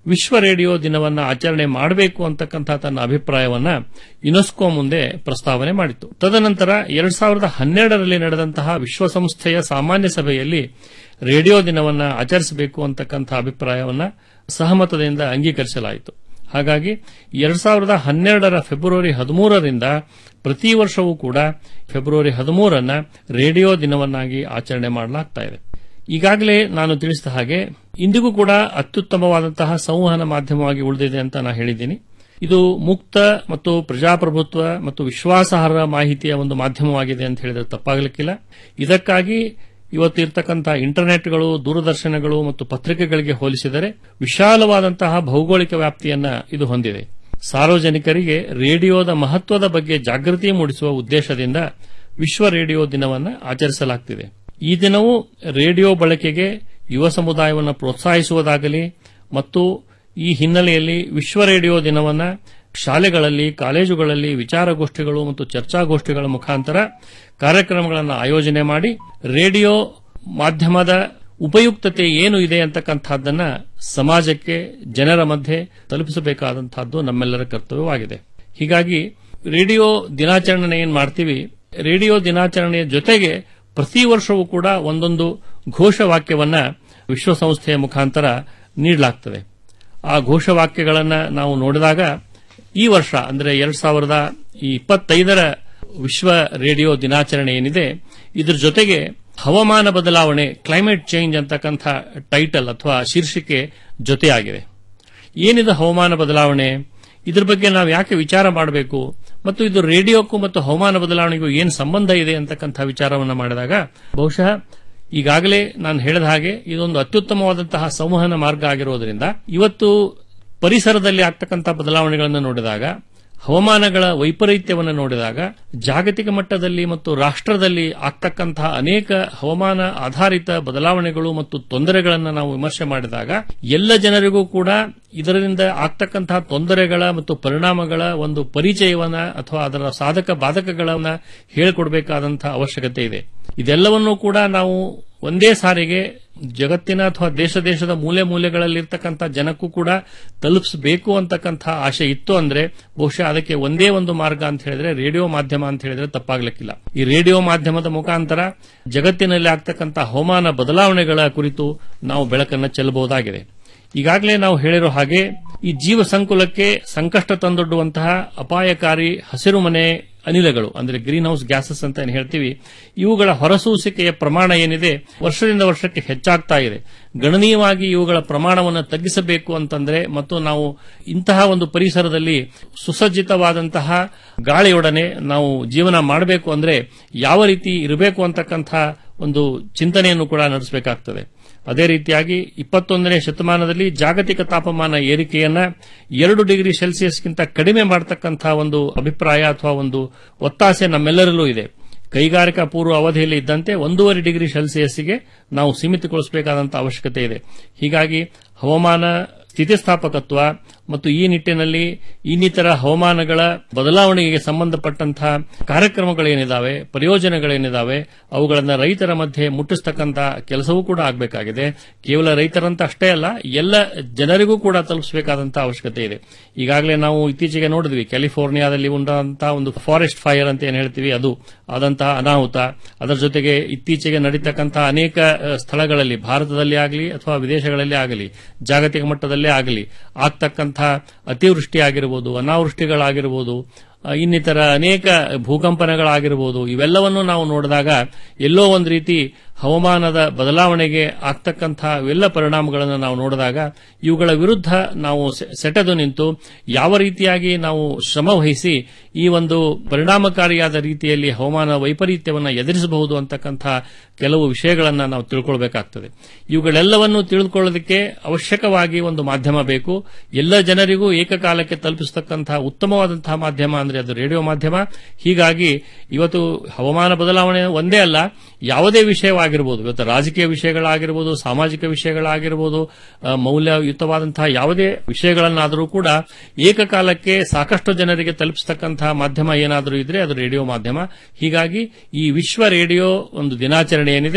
[SPEAKER 1] ವಿಶ್ವ ರೇಡಿಯೋ ದಿನವನ್ನ ಆಚರಣೆ ಮಾಡಬೇಕು ಅಂತಕ್ಕಂಥ ತನ್ನ ಅಭಿಪ್ರಾಯವನ್ನ ಯುನೆಸ್ಕೋ ಮುಂದೆ ಪ್ರಸ್ತಾವನೆ ಮಾಡಿತ್ತು ತದನಂತರ ಎರಡ್ ಸಾವಿರದ ಹನ್ನೆರಡರಲ್ಲಿ ನಡೆದಂತಹ ವಿಶ್ವಸಂಸ್ಥೆಯ ಸಾಮಾನ್ಯ ಸಭೆಯಲ್ಲಿ ರೇಡಿಯೋ ದಿನವನ್ನ ಆಚರಿಸಬೇಕು ಅಂತಕ್ಕಂಥ ಅಭಿಪ್ರಾಯವನ್ನ ಸಹಮತದಿಂದ ಅಂಗೀಕರಿಸಲಾಯಿತು ಹಾಗಾಗಿ ಎರಡ್ ಸಾವಿರದ ಹನ್ನೆರಡರ ಫೆಬ್ರವರಿ ಹದಿಮೂರರಿಂದ ಪ್ರತಿ ವರ್ಷವೂ ಕೂಡ ಫೆಬ್ರವರಿ ಹದಿಮೂರನ್ನ ರೇಡಿಯೋ ದಿನವನ್ನಾಗಿ ಆಚರಣೆ ಮಾಡಲಾಗ್ತಾ ಇದೆ ಈಗಾಗಲೇ ನಾನು ತಿಳಿಸಿದ ಹಾಗೆ ಇಂದಿಗೂ ಕೂಡ ಅತ್ಯುತ್ತಮವಾದಂತಹ ಸಂವಹನ ಮಾಧ್ಯಮವಾಗಿ ಉಳಿದಿದೆ ಅಂತ ನಾನು ಹೇಳಿದ್ದೀನಿ ಇದು ಮುಕ್ತ ಮತ್ತು ಪ್ರಜಾಪ್ರಭುತ್ವ ಮತ್ತು ವಿಶ್ವಾಸಾರ್ಹ ಮಾಹಿತಿಯ ಒಂದು ಮಾಧ್ಯಮವಾಗಿದೆ ಅಂತ ಹೇಳಿದ್ರೆ ತಪ್ಪಾಗಲಿಕ್ಕಿಲ್ಲ ಇದಕ್ಕಾಗಿ ಇವತ್ತು ಇರ್ತಕ್ಕಂಥ ಇಂಟರ್ನೆಟ್ಗಳು ದೂರದರ್ಶನಗಳು ಮತ್ತು ಪತ್ರಿಕೆಗಳಿಗೆ ಹೋಲಿಸಿದರೆ ವಿಶಾಲವಾದಂತಹ ಭೌಗೋಳಿಕ ವ್ಯಾಪ್ತಿಯನ್ನ ಇದು ಹೊಂದಿದೆ ಸಾರ್ವಜನಿಕರಿಗೆ ರೇಡಿಯೋದ ಮಹತ್ವದ ಬಗ್ಗೆ ಜಾಗೃತಿ ಮೂಡಿಸುವ ಉದ್ದೇಶದಿಂದ ವಿಶ್ವ ರೇಡಿಯೋ ದಿನವನ್ನು ಆಚರಿಸಲಾಗುತ್ತಿದೆ ಈ ದಿನವು ರೇಡಿಯೋ ಬಳಕೆಗೆ ಯುವ ಸಮುದಾಯವನ್ನು ಪ್ರೋತ್ಸಾಹಿಸುವುದಾಗಲಿ ಮತ್ತು ಈ ಹಿನ್ನೆಲೆಯಲ್ಲಿ ವಿಶ್ವ ರೇಡಿಯೋ ದಿನವನ್ನ ಶಾಲೆಗಳಲ್ಲಿ ಕಾಲೇಜುಗಳಲ್ಲಿ ವಿಚಾರಗೋಷ್ಠಿಗಳು ಮತ್ತು ಚರ್ಚಾಗೋಷ್ಠಿಗಳ ಮುಖಾಂತರ ಕಾರ್ಯಕ್ರಮಗಳನ್ನು ಆಯೋಜನೆ ಮಾಡಿ ರೇಡಿಯೋ ಮಾಧ್ಯಮದ ಉಪಯುಕ್ತತೆ ಏನು ಇದೆ ಅಂತಕ್ಕಂಥದ್ದನ್ನ ಸಮಾಜಕ್ಕೆ ಜನರ ಮಧ್ಯೆ ತಲುಪಿಸಬೇಕಾದಂತಹದ್ದು ನಮ್ಮೆಲ್ಲರ ಕರ್ತವ್ಯವಾಗಿದೆ ಹೀಗಾಗಿ ರೇಡಿಯೋ ದಿನಾಚರಣೆ ಏನ್ ಮಾಡ್ತೀವಿ ರೇಡಿಯೋ ದಿನಾಚರಣೆಯ ಜೊತೆಗೆ ಪ್ರತಿ ವರ್ಷವೂ ಕೂಡ ಒಂದೊಂದು ಘೋಷವಾಕ್ಯವನ್ನ ವಿಶ್ವಸಂಸ್ಥೆಯ ಮುಖಾಂತರ ನೀಡಲಾಗ್ತದೆ ಆ ಘೋಷವಾಕ್ಯಗಳನ್ನ ನಾವು ನೋಡಿದಾಗ ಈ ವರ್ಷ ಅಂದ್ರೆ ಎರಡ್ ಸಾವಿರದ ಇಪ್ಪತ್ತೈದರ ವಿಶ್ವ ರೇಡಿಯೋ ದಿನಾಚರಣೆ ಏನಿದೆ ಇದ್ರ ಜೊತೆಗೆ ಹವಾಮಾನ ಬದಲಾವಣೆ ಕ್ಲೈಮೇಟ್ ಚೇಂಜ್ ಅಂತಕ್ಕಂಥ ಟೈಟಲ್ ಅಥವಾ ಶೀರ್ಷಿಕೆ ಜೊತೆಯಾಗಿದೆ ಏನಿದು ಹವಾಮಾನ ಬದಲಾವಣೆ ಇದ್ರ ಬಗ್ಗೆ ನಾವು ಯಾಕೆ ವಿಚಾರ ಮಾಡಬೇಕು ಮತ್ತು ಇದು ರೇಡಿಯೋಕ್ಕೂ ಮತ್ತು ಹವಾಮಾನ ಬದಲಾವಣೆಗೂ ಏನು ಸಂಬಂಧ ಇದೆ ಅಂತಕ್ಕಂಥ ವಿಚಾರವನ್ನು ಮಾಡಿದಾಗ ಬಹುಶಃ ಈಗಾಗಲೇ ನಾನು ಹೇಳಿದ ಹಾಗೆ ಇದೊಂದು ಅತ್ಯುತ್ತಮವಾದಂತಹ ಸಂವಹನ ಮಾರ್ಗ ಆಗಿರೋದ್ರಿಂದ ಇವತ್ತು ಪರಿಸರದಲ್ಲಿ ಆಗ್ತಕ್ಕಂಥ ಬದಲಾವಣೆಗಳನ್ನು ನೋಡಿದಾಗ ಹವಾಮಾನಗಳ ವೈಪರೀತ್ಯವನ್ನು ನೋಡಿದಾಗ ಜಾಗತಿಕ ಮಟ್ಟದಲ್ಲಿ ಮತ್ತು ರಾಷ್ಟ್ರದಲ್ಲಿ ಆಗ್ತಕ್ಕಂತಹ ಅನೇಕ ಹವಾಮಾನ ಆಧಾರಿತ ಬದಲಾವಣೆಗಳು ಮತ್ತು ತೊಂದರೆಗಳನ್ನು ನಾವು ವಿಮರ್ಶೆ ಮಾಡಿದಾಗ ಎಲ್ಲ ಜನರಿಗೂ ಕೂಡ ಇದರಿಂದ ಆಗ್ತಕ್ಕಂತಹ ತೊಂದರೆಗಳ ಮತ್ತು ಪರಿಣಾಮಗಳ ಒಂದು ಪರಿಚಯವನ್ನ ಅಥವಾ ಅದರ ಸಾಧಕ ಬಾಧಕಗಳನ್ನ ಹೇಳಿಕೊಡಬೇಕಾದಂತಹ ಅವಶ್ಯಕತೆ ಇದೆ ಇದೆಲ್ಲವನ್ನೂ ಕೂಡ ನಾವು ಒಂದೇ ಸಾರಿಗೆ ಜಗತ್ತಿನ ಅಥವಾ ದೇಶ ದೇಶದ ಮೂಲೆ ಮೂಲೆಗಳಲ್ಲಿರ್ತಕ್ಕಂಥ ಜನಕ್ಕೂ ಕೂಡ ತಲುಪಿಸಬೇಕು ಅಂತಕ್ಕಂಥ ಆಶೆ ಇತ್ತು ಅಂದ್ರೆ ಬಹುಶಃ ಅದಕ್ಕೆ ಒಂದೇ ಒಂದು ಮಾರ್ಗ ಅಂತ ಹೇಳಿದ್ರೆ ರೇಡಿಯೋ ಮಾಧ್ಯಮ ಅಂತ ಹೇಳಿದ್ರೆ ತಪ್ಪಾಗ್ಲಿಕ್ಕಿಲ್ಲ ಈ ರೇಡಿಯೋ ಮಾಧ್ಯಮದ ಮುಖಾಂತರ ಜಗತ್ತಿನಲ್ಲಿ ಆಗ್ತಕ್ಕಂಥ ಹವಾಮಾನ ಬದಲಾವಣೆಗಳ ಕುರಿತು ನಾವು ಬೆಳಕನ್ನು ಚೆಲ್ಲಬಹುದಾಗಿದೆ ಈಗಾಗಲೇ ನಾವು ಹೇಳಿರೋ ಹಾಗೆ ಈ ಜೀವ ಸಂಕುಲಕ್ಕೆ ಸಂಕಷ್ಟ ತಂದೊಡ್ಡುವಂತಹ ಅಪಾಯಕಾರಿ ಹಸಿರುಮನೆ ಅನಿಲಗಳು ಅಂದ್ರೆ ಗ್ರೀನ್ ಹೌಸ್ ಗ್ಯಾಸಸ್ ಅಂತ ಏನ್ ಹೇಳ್ತೀವಿ ಇವುಗಳ ಹೊರಸೂಸಿಕೆಯ ಪ್ರಮಾಣ ಏನಿದೆ ವರ್ಷದಿಂದ ವರ್ಷಕ್ಕೆ ಹೆಚ್ಚಾಗ್ತಾ ಇದೆ ಗಣನೀಯವಾಗಿ ಇವುಗಳ ಪ್ರಮಾಣವನ್ನು ತಗ್ಗಿಸಬೇಕು ಅಂತಂದ್ರೆ ಮತ್ತು ನಾವು ಇಂತಹ ಒಂದು ಪರಿಸರದಲ್ಲಿ ಸುಸಜ್ಜಿತವಾದಂತಹ ಗಾಳಿಯೊಡನೆ ನಾವು ಜೀವನ ಮಾಡಬೇಕು ಅಂದ್ರೆ ಯಾವ ರೀತಿ ಇರಬೇಕು ಅಂತಕ್ಕಂಥ ಒಂದು ಚಿಂತನೆಯನ್ನು ಕೂಡ ನಡೆಸಬೇಕಾಗ್ತದೆ ಅದೇ ರೀತಿಯಾಗಿ ಇಪ್ಪತ್ತೊಂದನೇ ಶತಮಾನದಲ್ಲಿ ಜಾಗತಿಕ ತಾಪಮಾನ ಏರಿಕೆಯನ್ನ ಎರಡು ಡಿಗ್ರಿ ಸೆಲ್ಸಿಯಸ್ಗಿಂತ ಕಡಿಮೆ ಮಾಡತಕ್ಕಂತಹ ಒಂದು ಅಭಿಪ್ರಾಯ ಅಥವಾ ಒಂದು ಒತ್ತಾಸೆ ನಮ್ಮೆಲ್ಲರಲ್ಲೂ ಇದೆ ಕೈಗಾರಿಕಾ ಪೂರ್ವ ಅವಧಿಯಲ್ಲಿ ಇದ್ದಂತೆ ಒಂದೂವರೆ ಡಿಗ್ರಿ ಸೆಲ್ಸಿಯಸ್ಗೆ ನಾವು ಸೀಮಿತಗೊಳಿಸಬೇಕಾದಂತಹ ಅವಶ್ಯಕತೆ ಇದೆ ಹೀಗಾಗಿ ಹವಾಮಾನ ಸ್ಥಿತಿಸ್ಥಾಪಕತ್ವ ಮತ್ತು ಈ ನಿಟ್ಟಿನಲ್ಲಿ ಇನ್ನಿತರ ಹವಾಮಾನಗಳ ಬದಲಾವಣೆಗೆ ಸಂಬಂಧಪಟ್ಟಂತಹ ಕಾರ್ಯಕ್ರಮಗಳೇನಿದಾವೆ ಪ್ರಯೋಜನಗಳೇನಿದಾವೆ ಅವುಗಳನ್ನು ರೈತರ ಮಧ್ಯೆ ಮುಟ್ಟಿಸ್ತಕ್ಕಂಥ ಕೆಲಸವೂ ಕೂಡ ಆಗಬೇಕಾಗಿದೆ ಕೇವಲ ರೈತರಂತ ಅಷ್ಟೇ ಅಲ್ಲ ಎಲ್ಲ ಜನರಿಗೂ ಕೂಡ ತಲುಪಿಸಬೇಕಾದಂತಹ ಅವಶ್ಯಕತೆ ಇದೆ ಈಗಾಗಲೇ ನಾವು ಇತ್ತೀಚೆಗೆ ನೋಡಿದ್ವಿ ಕ್ಯಾಲಿಫೋರ್ನಿಯಾದಲ್ಲಿ ಉಂಟಾದಂತಹ ಒಂದು ಫಾರೆಸ್ಟ್ ಫೈರ್ ಅಂತ ಏನ್ ಹೇಳ್ತೀವಿ ಅದು ಆದಂತಹ ಅನಾಹುತ ಅದರ ಜೊತೆಗೆ ಇತ್ತೀಚೆಗೆ ನಡೀತಕ್ಕಂತಹ ಅನೇಕ ಅಹ್, ಸ್ಥಳಗಳಲ್ಲಿ ಭಾರತದಲ್ಲಿ ಆಗಲಿ ಅಥವಾ ವಿದೇಶಗಳಲ್ಲಿ ಆಗಲಿ ಜಾಗತಿಕ ಮಟ್ಟದಲ್ಲೇ ಆಗಲಿ ಆಗ್ತಕ್ಕಂಥ ಅತಿವೃಷ್ಟಿ ಆಗಿರಬಹುದು ಅನಾವೃಷ್ಟಿಗಳಾಗಿರಬಹುದು ಅಹ್, ಇನ್ನಿತರ ಅನೇಕ ಭೂಕಂಪನಗಳಾಗಿರಬಹುದು ಇವೆಲ್ಲವನ್ನು ನಾವು ನೋಡಿದಾಗ ಎಲ್ಲೋ ಒಂದು ರೀತಿ ಹವಾಮಾನದ ಬದಲಾವಣೆಗೆ ಆಗ್ತಕ್ಕಂಥ ಎಲ್ಲ ಪರಿಣಾಮಗಳನ್ನು ನಾವು ನೋಡಿದಾಗ ಇವುಗಳ ವಿರುದ್ಧ ನಾವು ಸೆ- ಸೆಟೆದು ನಿಂತು ಯಾವ ರೀತಿಯಾಗಿ ನಾವು ಶ್ರಮ ವಹಿಸಿ ಈ ಒಂದು ಪರಿಣಾಮಕಾರಿಯಾದ ರೀತಿಯಲ್ಲಿ ಹವಾಮಾನ ವೈಪರೀತ್ಯವನ್ನು ಎದುರಿಸಬಹುದು ಅಂತಕ್ಕಂಥ ಕೆಲವು ವಿಷಯಗಳನ್ನು ನಾವು ತಿಳ್ಕೊಳ್ಬೇಕಾಗ್ತದೆ ಇವುಗಳೆಲ್ಲವನ್ನು ತಿಳಿದುಕೊಳ್ಳೋದಕ್ಕೆ ಅವಶ್ಯಕವಾಗಿ ಒಂದು ಮಾಧ್ಯಮ ಬೇಕು ಎಲ್ಲ ಜನರಿಗೂ ಏಕಕಾಲಕ್ಕೆ ತಲುಪಿಸತಕ್ಕಂತಹ ಉತ್ತಮವಾದಂತಹ ಮಾಧ್ಯಮ ಅಂದ್ರೆ ಅದು ರೇಡಿಯೋ ಮಾಧ್ಯಮ ಹೀಗಾಗಿ ಇವತ್ತು ಹವಾಮಾನ ಬದಲಾವಣೆ ಒಂದೇ ಅಲ್ಲ ಯಾವುದೇ ವಿಷಯವಾಗಿರ್ಬೋದು ಇವತ್ತು ರಾಜಕೀಯ ವಿಷಯಗಳಾಗಿರ್ಬೋದು ಸಾಮಾಜಿಕ ವಿಷಯಗಳಾಗಿರ್ಬೋದು ಆ, ಮೌಲ್ಯಯುತವಾದಂತಹ ಯಾವುದೇ ವಿಷಯಗಳನ್ನಾದರೂ ಕೂಡ ಏಕಕಾಲಕ್ಕೆ ಸಾಕಷ್ಟು ಜನರಿಗೆ ತಲುಪಿಸತಕ್ಕಂತಹ ಮಾಧ್ಯಮ ಏನಾದರೂ ಇದ್ರೆ ಅದು ರೇಡಿಯೋ ಮಾಧ್ಯಮ ಹೀಗಾಗಿ ಈ ವಿಶ್ವ ರೇಡಿಯೋ ಒಂದು ದಿನಾಚರಣೆ ಏನಿದೆ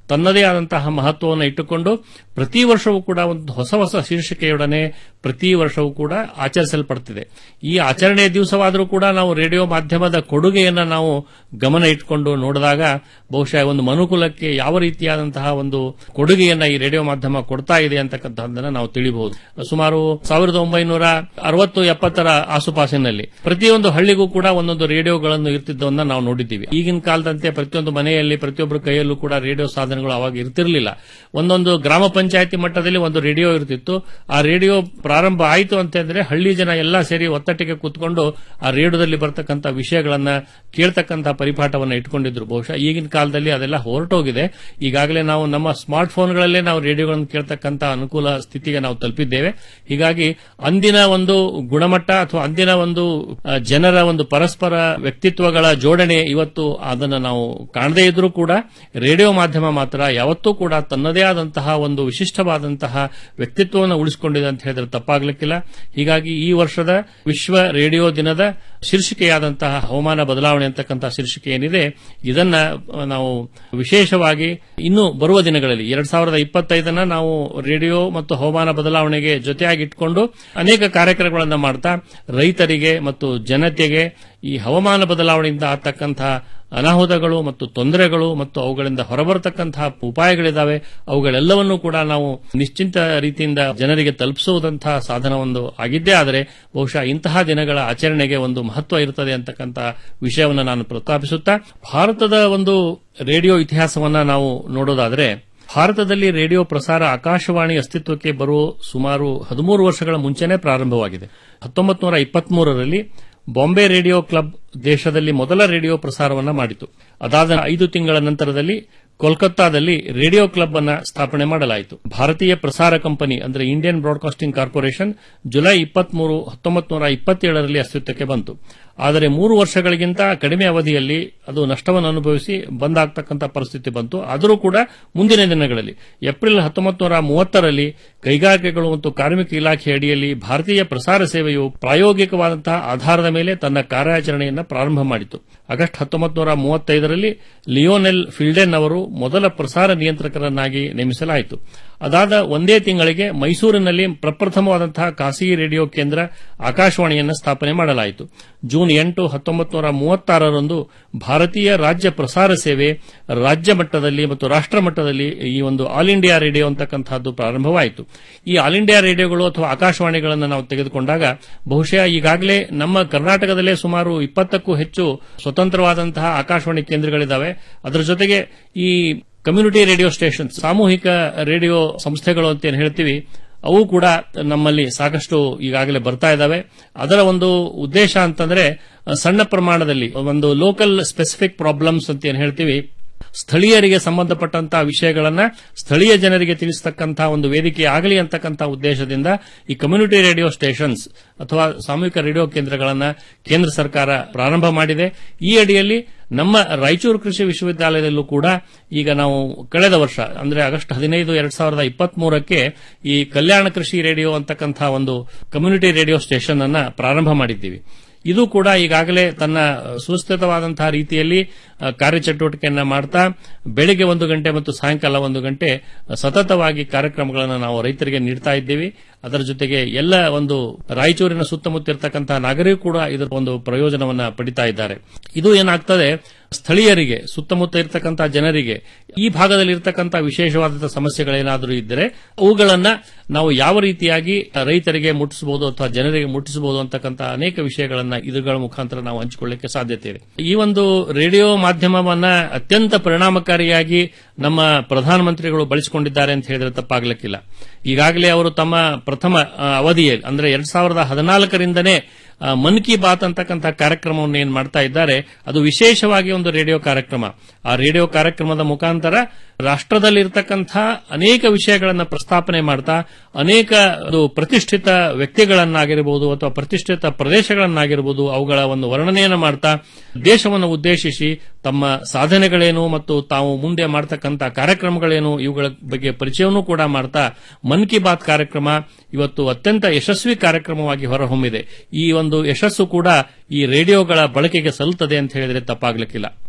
[SPEAKER 1] ತನ್ನದೇ ಆದಂತಹ ಮಹತ್ವವನ್ನು ಇಟ್ಟುಕೊಂಡು ಪ್ರತಿ ವರ್ಷವೂ ಕೂಡ ಒಂದು ಹೊಸ ಹೊಸ ಶೀರ್ಷಿಕೆಯೊಡನೆ ಪ್ರತಿ ವರ್ಷವೂ ಕೂಡ ಆಚರಿಸಲ್ಪಡ್ತಿದೆ ಈ ಆಚರಣೆಯ ದಿವಸವಾದರೂ ಕೂಡ ನಾವು ರೇಡಿಯೋ ಮಾಧ್ಯಮದ ಕೊಡುಗೆಯನ್ನ ನಾವು ಗಮನ ಇಟ್ಕೊಂಡು ನೋಡಿದಾಗ ಬಹುಶಃ ಒಂದು ಮನುಕುಲಕ್ಕೆ ಯಾವ ರೀತಿಯಾದಂತಹ ಒಂದು ಕೊಡುಗೆಯನ್ನ ಈ ರೇಡಿಯೋ ಮಾಧ್ಯಮ ಕೊಡ್ತಾ ಇದೆ ಅಂತಕ್ಕಂಥದ್ದನ್ನ ನಾವು ತಿಳಿಬಹುದು ಸುಮಾರು ಸಾವಿರದ ಒಂಬೈನೂರ ಅರವತ್ತು ಎಪ್ಪತ್ತರ ಆಸುಪಾಸಿನಲ್ಲಿ ಪ್ರತಿಯೊಂದು ಹಳ್ಳಿಗೂ ಕೂಡ ಒಂದೊಂದು ರೇಡಿಯೋಗಳನ್ನು ಇರ್ತಿದ್ದವನ್ನ ನಾವು ನೋಡಿದ್ದೀವಿ ಈಗಿನ ಕಾಲದಂತೆ ಪ್ರತಿಯೊಂದು ಮನೆಯಲ್ಲಿ ಪ್ರತಿಯೊಬ್ಬರ ಕೈಯಲ್ಲೂ ಕೂಡ ರೇಡಿಯೋ ಸಾಧನಗಳು ಅವಾಗ ಇರ್ತಿರ್ಲಿಲ್ಲ ಒಂದೊಂದು ಗ್ರಾಮ ಪಂಚಾಯತಿ ಮಟ್ಟದಲ್ಲಿ ಒಂದು ರೇಡಿಯೋ ಇರ್ತಿತ್ತು ಆ ರೇಡಿಯೋ ಪ್ರಾರಂಭ ಆಯಿತು ಅಂತಂದ್ರೆ ಹಳ್ಳಿ ಜನ ಎಲ್ಲ ಸೇರಿ ಒತ್ತಟ್ಟಿಗೆ ಕೂತ್ಕೊಂಡು ಆ ರೇಡಿಯೋದಲ್ಲಿ ಬರ್ತಕ್ಕಂಥ ವಿಷಯಗಳನ್ನ ಕೇಳ್ತಕ್ಕಂಥ ಪರಿಪಾಠವನ್ನ ಇಟ್ಕೊಂಡಿದ್ರು ಬಹುಶಃ ಈಗಿನ ಕಾಲದಲ್ಲಿ ಅದೆಲ್ಲ ಹೊರಟೋಗಿದೆ ಈಗಾಗಲೇ ನಾವು ನಮ್ಮ ಸ್ಮಾರ್ಟ್ ಫೋನ್ಗಳಲ್ಲೇ ನಾವು ರೇಡಿಯೋಗಳನ್ನು ಕೇಳ್ತಕ್ಕಂಥ ಅನುಕೂಲ ಸ್ಥಿತಿಗೆ ನಾವು ತಲುಪಿದ್ದೇವೆ ಹೀಗಾಗಿ ಅಂದಿನ ಒಂದು ಗುಣಮಟ್ಟ ಅಥವಾ ಅಂದಿನ ಒಂದು ಆ, ಜನರ ಒಂದು ಪರಸ್ಪರ ವ್ಯಕ್ತಿತ್ವಗಳ ಜೋಡಣೆ ಇವತ್ತು ಅದನ್ನ ನಾವು ಕಾಣದೇ ಇದ್ರೂ ಕೂಡ ರೇಡಿಯೋ ಮಾಧ್ಯಮ ಮಾತ್ರ ಯಾವತ್ತೂ ಕೂಡ ತನ್ನದೇ ಆದಂತಹ ಒಂದು ವಿಶಿಷ್ಟವಾದಂತಹ ವ್ಯಕ್ತಿತ್ವವನ್ನು ಉಳಿಸಿಕೊಂಡಿದೆ ಅಂತ ಹೇಳಿದ್ರೆ ತಪ್ಪಾಗ್ಲಿಕ್ಕಿಲ್ಲ ಹೀಗಾಗಿ ಈ ವರ್ಷದ ವಿಶ್ವ ರೇಡಿಯೋ ದಿನದ ಶೀರ್ಷಿಕೆಯಾದಂತಹ ಹವಾಮಾನ ಬದಲಾವಣೆ ಅಂತಕ್ಕಂಥ ಶೀರ್ಷಿಕೆ ಏನಿದೆ ಇದನ್ನ ಆ, ನಾವು ವಿಶೇಷವಾಗಿ ಇನ್ನು ಬರುವ ದಿನಗಳಲ್ಲಿ ಎರಡ್ ಸಾವಿರದ ಇಪ್ಪತ್ತೈದನ್ನ ನಾವು ರೇಡಿಯೋ ಮತ್ತು ಹವಾಮಾನ ಬದಲಾವಣೆಗೆ ಜೊತೆಯಾಗಿ ಇಟ್ಕೊಂಡು ಅನೇಕ ಕಾರ್ಯಕ್ರಮಗಳನ್ನು ಮಾಡ್ತಾ ರೈತರಿಗೆ ಮತ್ತು ಜನತೆಗೆ ಈ ಹವಾಮಾನ ಬದಲಾವಣೆಯಿಂದ ಆಗ್ತಕ್ಕಂತಹ ಅನಾಹುತಗಳು ಮತ್ತು ತೊಂದರೆಗಳು ಮತ್ತು ಅವುಗಳಿಂದ ಹೊರಬರತಕ್ಕಂತಹ ಉಪಾಯಗಳಿದ್ದಾವೆ ಅವುಗಳೆಲ್ಲವನ್ನೂ ಕೂಡ ನಾವು ನಿಶ್ಚಿಂತ ರೀತಿಯಿಂದ ಜನರಿಗೆ ತಲುಪಿಸುವುದಂತಹ ಸಾಧನ ಒಂದು ಆಗಿದ್ದೇ ಆದರೆ ಬಹುಶಃ ಇಂತಹ ದಿನಗಳ ಆಚರಣೆಗೆ ಒಂದು ಮಹತ್ವ ಇರುತ್ತದೆ ಅಂತಕ್ಕಂಥ ವಿಷಯವನ್ನು ನಾನು ಪ್ರಸ್ತಾಪಿಸುತ್ತಾ ಭಾರತದ ಒಂದು ರೇಡಿಯೋ ಇತಿಹಾಸವನ್ನ ನಾವು ನೋಡೋದಾದರೆ ಭಾರತದಲ್ಲಿ ರೇಡಿಯೋ ಪ್ರಸಾರ ಆಕಾಶವಾಣಿ ಅಸ್ತಿತ್ವಕ್ಕೆ ಬರುವ ಸುಮಾರು ಹದಿಮೂರು ವರ್ಷಗಳ ಮುಂಚೆನೇ ಪ್ರಾರಂಭವಾಗಿದೆ ಹತ್ತೊಂಬತ್ತು ನೂರ ಇಪ್ಪತ್ಮೂರರಲ್ಲಿ ಬಾಂಬೆ ರೇಡಿಯೋ ಕ್ಲಬ್ ದೇಶದಲ್ಲಿ ಮೊದಲ ರೇಡಿಯೋ ಪ್ರಸಾರವನ್ನ ಮಾಡಿತು ಅದಾದ ಐದು ತಿಂಗಳ ನಂತರದಲ್ಲಿ ಕೋಲ್ಕತ್ತಾದಲ್ಲಿ ರೇಡಿಯೋ ಕ್ಲಬ್ ಅನ್ನ ಸ್ಥಾಪನೆ ಮಾಡಲಾಯಿತು ಭಾರತೀಯ ಪ್ರಸಾರ ಕಂಪನಿ ಅಂದರೆ ಇಂಡಿಯನ್ ಬ್ರಾಡ್ಕಾಸ್ಟಿಂಗ್ ಕಾರ್ಪೊರೇಷನ್ ಜುಲೈ ಇಪ್ಪತ್ಮೂರು ಹತ್ತೊಂಬತ್ತು ನೂರ ಇಪ್ಪತ್ತೇಳರಲ್ಲಿ ಅಸ್ತಿತ್ವಕ್ಕೆ ಬಂತು ಆದರೆ ಮೂರು ವರ್ಷಗಳಿಗಿಂತ ಕಡಿಮೆ ಅವಧಿಯಲ್ಲಿ ಅದು ನಷ್ಟವನ್ನು ಅನುಭವಿಸಿ ಬಂದ್ ಆಗ್ತಕ್ಕಂಥ ಪರಿಸ್ಥಿತಿ ಬಂತು ಆದರೂ ಕೂಡ ಮುಂದಿನ ದಿನಗಳಲ್ಲಿ ಏಪ್ರಿಲ್ ಹತ್ತೊಂಬತ್ತು ನೂರ ಮೂವತ್ತರಲ್ಲಿ ಕೈಗಾರಿಕೆಗಳು ಮತ್ತು ಕಾರ್ಮಿಕ ಇಲಾಖೆ ಅಡಿಯಲ್ಲಿ ಭಾರತೀಯ ಪ್ರಸಾರ ಸೇವೆಯು ಪ್ರಾಯೋಗಿಕವಾದಂತಹ ಆಧಾರದ ಮೇಲೆ ತನ್ನ ಕಾರ್ಯಾಚರಣೆಯನ್ನು ಪ್ರಾರಂಭ ಮಾಡಿತು ಆಗಸ್ಟ್ ಹತ್ತೊಂಬತ್ತು ನೂರ ಮೂವತ್ತೈದರಲ್ಲಿ ಲಿಯೋನೆಲ್ ಫಿಲ್ಡೆನ್ ಅವರು ಮೊದಲ ಪ್ರಸಾರ ನಿಯಂತ್ರಕರನ್ನಾಗಿ ನೇಮಿಸಲಾಯಿತು ಅದಾದ ಒಂದೇ ತಿಂಗಳಿಗೆ ಮೈಸೂರಿನಲ್ಲಿ ಪ್ರಪ್ರಥಮವಾದಂತಹ ಖಾಸಗಿ ರೇಡಿಯೋ ಕೇಂದ್ರ ಆಕಾಶವಾಣಿಯನ್ನು ಸ್ಥಾಪನೆ ಮಾಡಲಾಯಿತು ಜೂನ್ ಎಂಟು ಹತ್ತೊಂಬತ್ತು ನೂರ ಮೂವತ್ತಾರರಂದು ಭಾರತೀಯ ರಾಜ್ಯ ಪ್ರಸಾರ ಸೇವೆ ರಾಜ್ಯ ಮಟ್ಟದಲ್ಲಿ ಮತ್ತು ರಾಷ್ಟ್ರ ಮಟ್ಟದಲ್ಲಿ ಈ ಒಂದು ಆಲ್ ಇಂಡಿಯಾ ರೇಡಿಯೋ ಅಂತಕ್ಕಂಥದ್ದು ಪ್ರಾರಂಭವಾಯಿತು ಈ ಆಲ್ ಇಂಡಿಯಾ ರೇಡಿಯೋಗಳು ಅಥವಾ ಆಕಾಶವಾಣಿಗಳನ್ನು ನಾವು ತೆಗೆದುಕೊಂಡಾಗ ಬಹುಶಃ ಈಗಾಗಲೇ ನಮ್ಮ ಕರ್ನಾಟಕದಲ್ಲೇ ಸುಮಾರು ಇಪ್ಪತ್ತಕ್ಕೂ ಹೆಚ್ಚು ಸ್ವತಂತ್ರವಾದಂತಹ ಆಕಾಶವಾಣಿ ಕೇಂದ್ರಗಳಿದ್ದಾವೆ ಅದರ ಜೊತೆಗೆ ಈ ಕಮ್ಯುನಿಟಿ ರೇಡಿಯೋ ಸ್ಟೇಷನ್ ಸಾಮೂಹಿಕ ರೇಡಿಯೋ ಸಂಸ್ಥೆಗಳು ಅಂತ ಏನ್ ಹೇಳ್ತೀವಿ ಅವು ಕೂಡ ನಮ್ಮಲ್ಲಿ ಸಾಕಷ್ಟು ಈಗಾಗಲೇ ಬರ್ತಾ ಇದ್ದಾವೆ ಅದರ ಒಂದು ಉದ್ದೇಶ ಅಂತಂದ್ರೆ ಅಹ್, ಸಣ್ಣ ಪ್ರಮಾಣದಲ್ಲಿ ಒಂದು ಲೋಕಲ್ ಸ್ಪೆಸಿಫಿಕ್ ಪ್ರಾಬ್ಲಮ್ಸ್ ಅಂತ ಏನ್ ಹೇಳ್ತೀವಿ ಸ್ಥಳೀಯರಿಗೆ ಸಂಬಂಧಪಟ್ಟಂತಹ ವಿಷಯಗಳನ್ನ ಸ್ಥಳೀಯ ಜನರಿಗೆ ತಿಳಿಸತಕ್ಕಂತಹ ಒಂದು ವೇದಿಕೆ ಆಗಲಿ ಅಂತಕ್ಕಂಥ ಉದ್ದೇಶದಿಂದ ಈ ಕಮ್ಯುನಿಟಿ ರೇಡಿಯೋ ಸ್ಟೇಷನ್ಸ್ ಅಥವಾ ಸಾಮೂಹಿಕ ರೇಡಿಯೋ ಕೇಂದ್ರಗಳನ್ನ ಕೇಂದ್ರ ಸರ್ಕಾರ ಪ್ರಾರಂಭ ಮಾಡಿದೆ ಈ ಅಡಿಯಲ್ಲಿ ನಮ್ಮ ರಾಯಚೂರು ಕೃಷಿ ವಿಶ್ವವಿದ್ಯಾಲಯದಲ್ಲೂ ಕೂಡ ಈಗ ನಾವು ಕಳೆದ ವರ್ಷ ಅಂದ್ರೆ ಆಗಸ್ಟ್ ಹದಿನೈದು ಎರಡ್ ಸಾವಿರದ ಇಪ್ಪತ್ಮೂರಕ್ಕೆ ಈ ಕಲ್ಯಾಣ ಕೃಷಿ ರೇಡಿಯೋ ಅಂತಕ್ಕಂಥ ಒಂದು ಕಮ್ಯುನಿಟಿ ರೇಡಿಯೋ ಸ್ಟೇಷನ್ ಅನ್ನ ಪ್ರಾರಂಭ ಮಾಡಿದ್ದೀವಿ ಇದು ಕೂಡ ಈಗಾಗಲೇ ತನ್ನ ಸುಸ್ಥಿತವಾದಂತಹ ರೀತಿಯಲ್ಲಿ ಅಹ್, ಕಾರ್ಯಚಟುವಟಿಕೆಯನ್ನ ಮಾಡ್ತಾ ಬೆಳಿಗ್ಗೆ ಒಂದು ಗಂಟೆ ಮತ್ತು ಸಾಯಂಕಾಲ ಒಂದು ಗಂಟೆ ಸತತವಾಗಿ ಕಾರ್ಯಕ್ರಮಗಳನ್ನು ನಾವು ರೈತರಿಗೆ ನೀಡ್ತಾ ಇದ್ದೀವಿ ಅದರ ಜೊತೆಗೆ ಎಲ್ಲ ಒಂದು ರಾಯಚೂರಿನ ಸುತ್ತಮುತ್ತ ಇರತಕ್ಕಂತಹ ನಾಗರಿಕರು ಕೂಡ ಇದರ ಒಂದು ಪ್ರಯೋಜನವನ್ನ ಪಡಿತಾ ಇದ್ದಾರೆ ಇದು ಏನಾಗ್ತದೆ ಸ್ಥಳೀಯರಿಗೆ ಸುತ್ತಮುತ್ತ ಇರತಕ್ಕಂತಹ ಜನರಿಗೆ ಈ ಭಾಗದಲ್ಲಿ ಇರತಕ್ಕಂತಹ ವಿಶೇಷವಾದಂತಹ ಸಮಸ್ಯೆಗಳೇನಾದರೂ ಇದ್ದರೆ ಅವುಗಳನ್ನ ನಾವು ಯಾವ ರೀತಿಯಾಗಿ ರೈತರಿಗೆ ಮುಟ್ಟಿಸಬಹುದು ಅಥವಾ ಜನರಿಗೆ ಮುಟ್ಟಿಸಬಹುದು ಅಂತಕ್ಕಂಥ ಅನೇಕ ವಿಷಯಗಳನ್ನ ಇದುಗಳ ಮುಖಾಂತರ ನಾವು ಹಂಚಿಕೊಳ್ಳಕ್ಕೆ ಸಾಧ್ಯತೆ ಇದೆ ಈ ಒಂದು ರೇಡಿಯೋ ಮಾಧ್ಯಮವನ್ನ ಅತ್ಯಂತ ಪರಿಣಾಮಕಾರಿಯಾಗಿ ನಮ್ಮ ಪ್ರಧಾನಮಂತ್ರಿಗಳು ಬಳಸಿಕೊಂಡಿದ್ದಾರೆ ಅಂತ ಹೇಳಿದ್ರೆ ತಪ್ಪಾಗ್ಲಿಕ್ಕಿಲ್ಲ ಈಗಾಗಲೇ ಅವರು ತಮ್ಮ ಪ್ರಥಮ ಆ, ಅವಧಿಯಲ್ಲಿ ಅಂದ್ರೆ ಎರಡ್ ಸಾವಿರದ ಹದಿನಾಲ್ಕರಿಂದನೇ ಆ, ಮನ್ ಕಿ ಬಾತ್ ಅಂತಕ್ಕಂಥ ಕಾರ್ಯಕ್ರಮವನ್ನು ಏನ್ ಮಾಡ್ತಾ ಇದ್ದಾರೆ ಅದು ವಿಶೇಷವಾಗಿ ಒಂದು ರೇಡಿಯೋ ಕಾರ್ಯಕ್ರಮ ಆ ರೇಡಿಯೋ ಕಾರ್ಯಕ್ರಮದ ಮುಖಾಂತರ ರಾಷ್ಟ್ರದಲ್ಲಿರ್ತಕ್ಕಂಥ ಅನೇಕ ವಿಷಯಗಳನ್ನ ಪ್ರಸ್ತಾಪನೆ ಮಾಡ್ತಾ ಅನೇಕ ಅದು ಪ್ರತಿಷ್ಠಿತ ವ್ಯಕ್ತಿಗಳನ್ನಾಗಿರಬಹುದು ಅಥವಾ ಪ್ರತಿಷ್ಠಿತ ಪ್ರದೇಶಗಳನ್ನಾಗಿರಬಹುದು ಅವುಗಳ ಒಂದು ವರ್ಣನೆಯನ್ನು ಮಾಡ್ತಾ ದೇಶವನ್ನು ಉದ್ದೇಶಿಸಿ ತಮ್ಮ ಸಾಧನೆಗಳೇನು ಮತ್ತು ತಾವು ಮುಂದೆ ಮಾಡತಕ್ಕಂಥ ಕಾರ್ಯಕ್ರಮಗಳೇನು ಇವುಗಳ ಬಗ್ಗೆ ಪರಿಚಯವನ್ನೂ ಕೂಡ ಮಾಡ್ತಾ ಮನ್ ಕಿ ಬಾತ್ ಕಾರ್ಯಕ್ರಮ ಇವತ್ತು ಅತ್ಯಂತ ಯಶಸ್ವಿ ಕಾರ್ಯಕ್ರಮವಾಗಿ ಹೊರಹೊಮ್ಮಿದೆ ಈ ಒಂದು ಯಶಸ್ಸು ಕೂಡ ಈ ರೇಡಿಯೋಗಳ ಬಳಕೆಗೆ ಸಲ್ಲುತ್ತದೆ ಅಂತ ಹೇಳಿದ್ರೆ ತಪ್ಪಾಗ್ಲಿಕ್ಕಿಲ್ಲ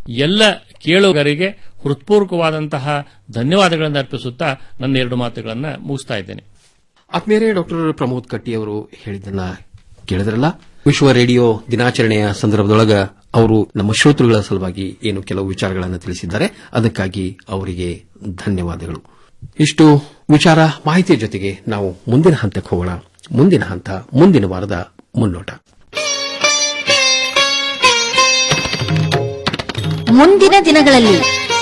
[SPEAKER 1] ಎಲ್ಲ ಕೇಳುಗರಿಗೆ ಹೃತ್ಪೂರ್ವಕವಾದಂತಹ ಧನ್ಯವಾದಗಳನ್ನು ಅರ್ಪಿಸುತ್ತಾ ನನ್ನ ಎರಡು ಮಾತುಗಳನ್ನು ಮುಗಿಸ್ತಾ ಇದ್ದೇನೆ
[SPEAKER 21] ಆತ್ಮೀಯರೇ ಡಾಕ್ಟರ್ ಪ್ರಮೋದ್ ಕಟ್ಟಿ ಅವರು ಹೇಳಿದ್ದನ್ನ ಕೇಳಿದ್ರಲ್ಲ ವಿಶ್ವ ರೇಡಿಯೋ ದಿನಾಚರಣೆಯ ಸಂದರ್ಭದೊಳಗ ಅವರು ನಮ್ಮ ಶ್ರೋತೃಗಳ ಸಲುವಾಗಿ ಏನು ಕೆಲವು ವಿಚಾರಗಳನ್ನು ತಿಳಿಸಿದ್ದಾರೆ ಅದಕ್ಕಾಗಿ ಅವರಿಗೆ ಧನ್ಯವಾದಗಳು ಇಷ್ಟು ವಿಚಾರ ಮಾಹಿತಿಯ ಜೊತೆಗೆ ನಾವು ಮುಂದಿನ ಹಂತಕ್ಕೆ ಹೋಗೋಣ ಮುಂದಿನ ಹಂತ ಮುಂದಿನ ವಾರದ ಮುನ್ನೋಟ
[SPEAKER 5] ಮುಂದಿನ ದಿನಗಳಲ್ಲಿ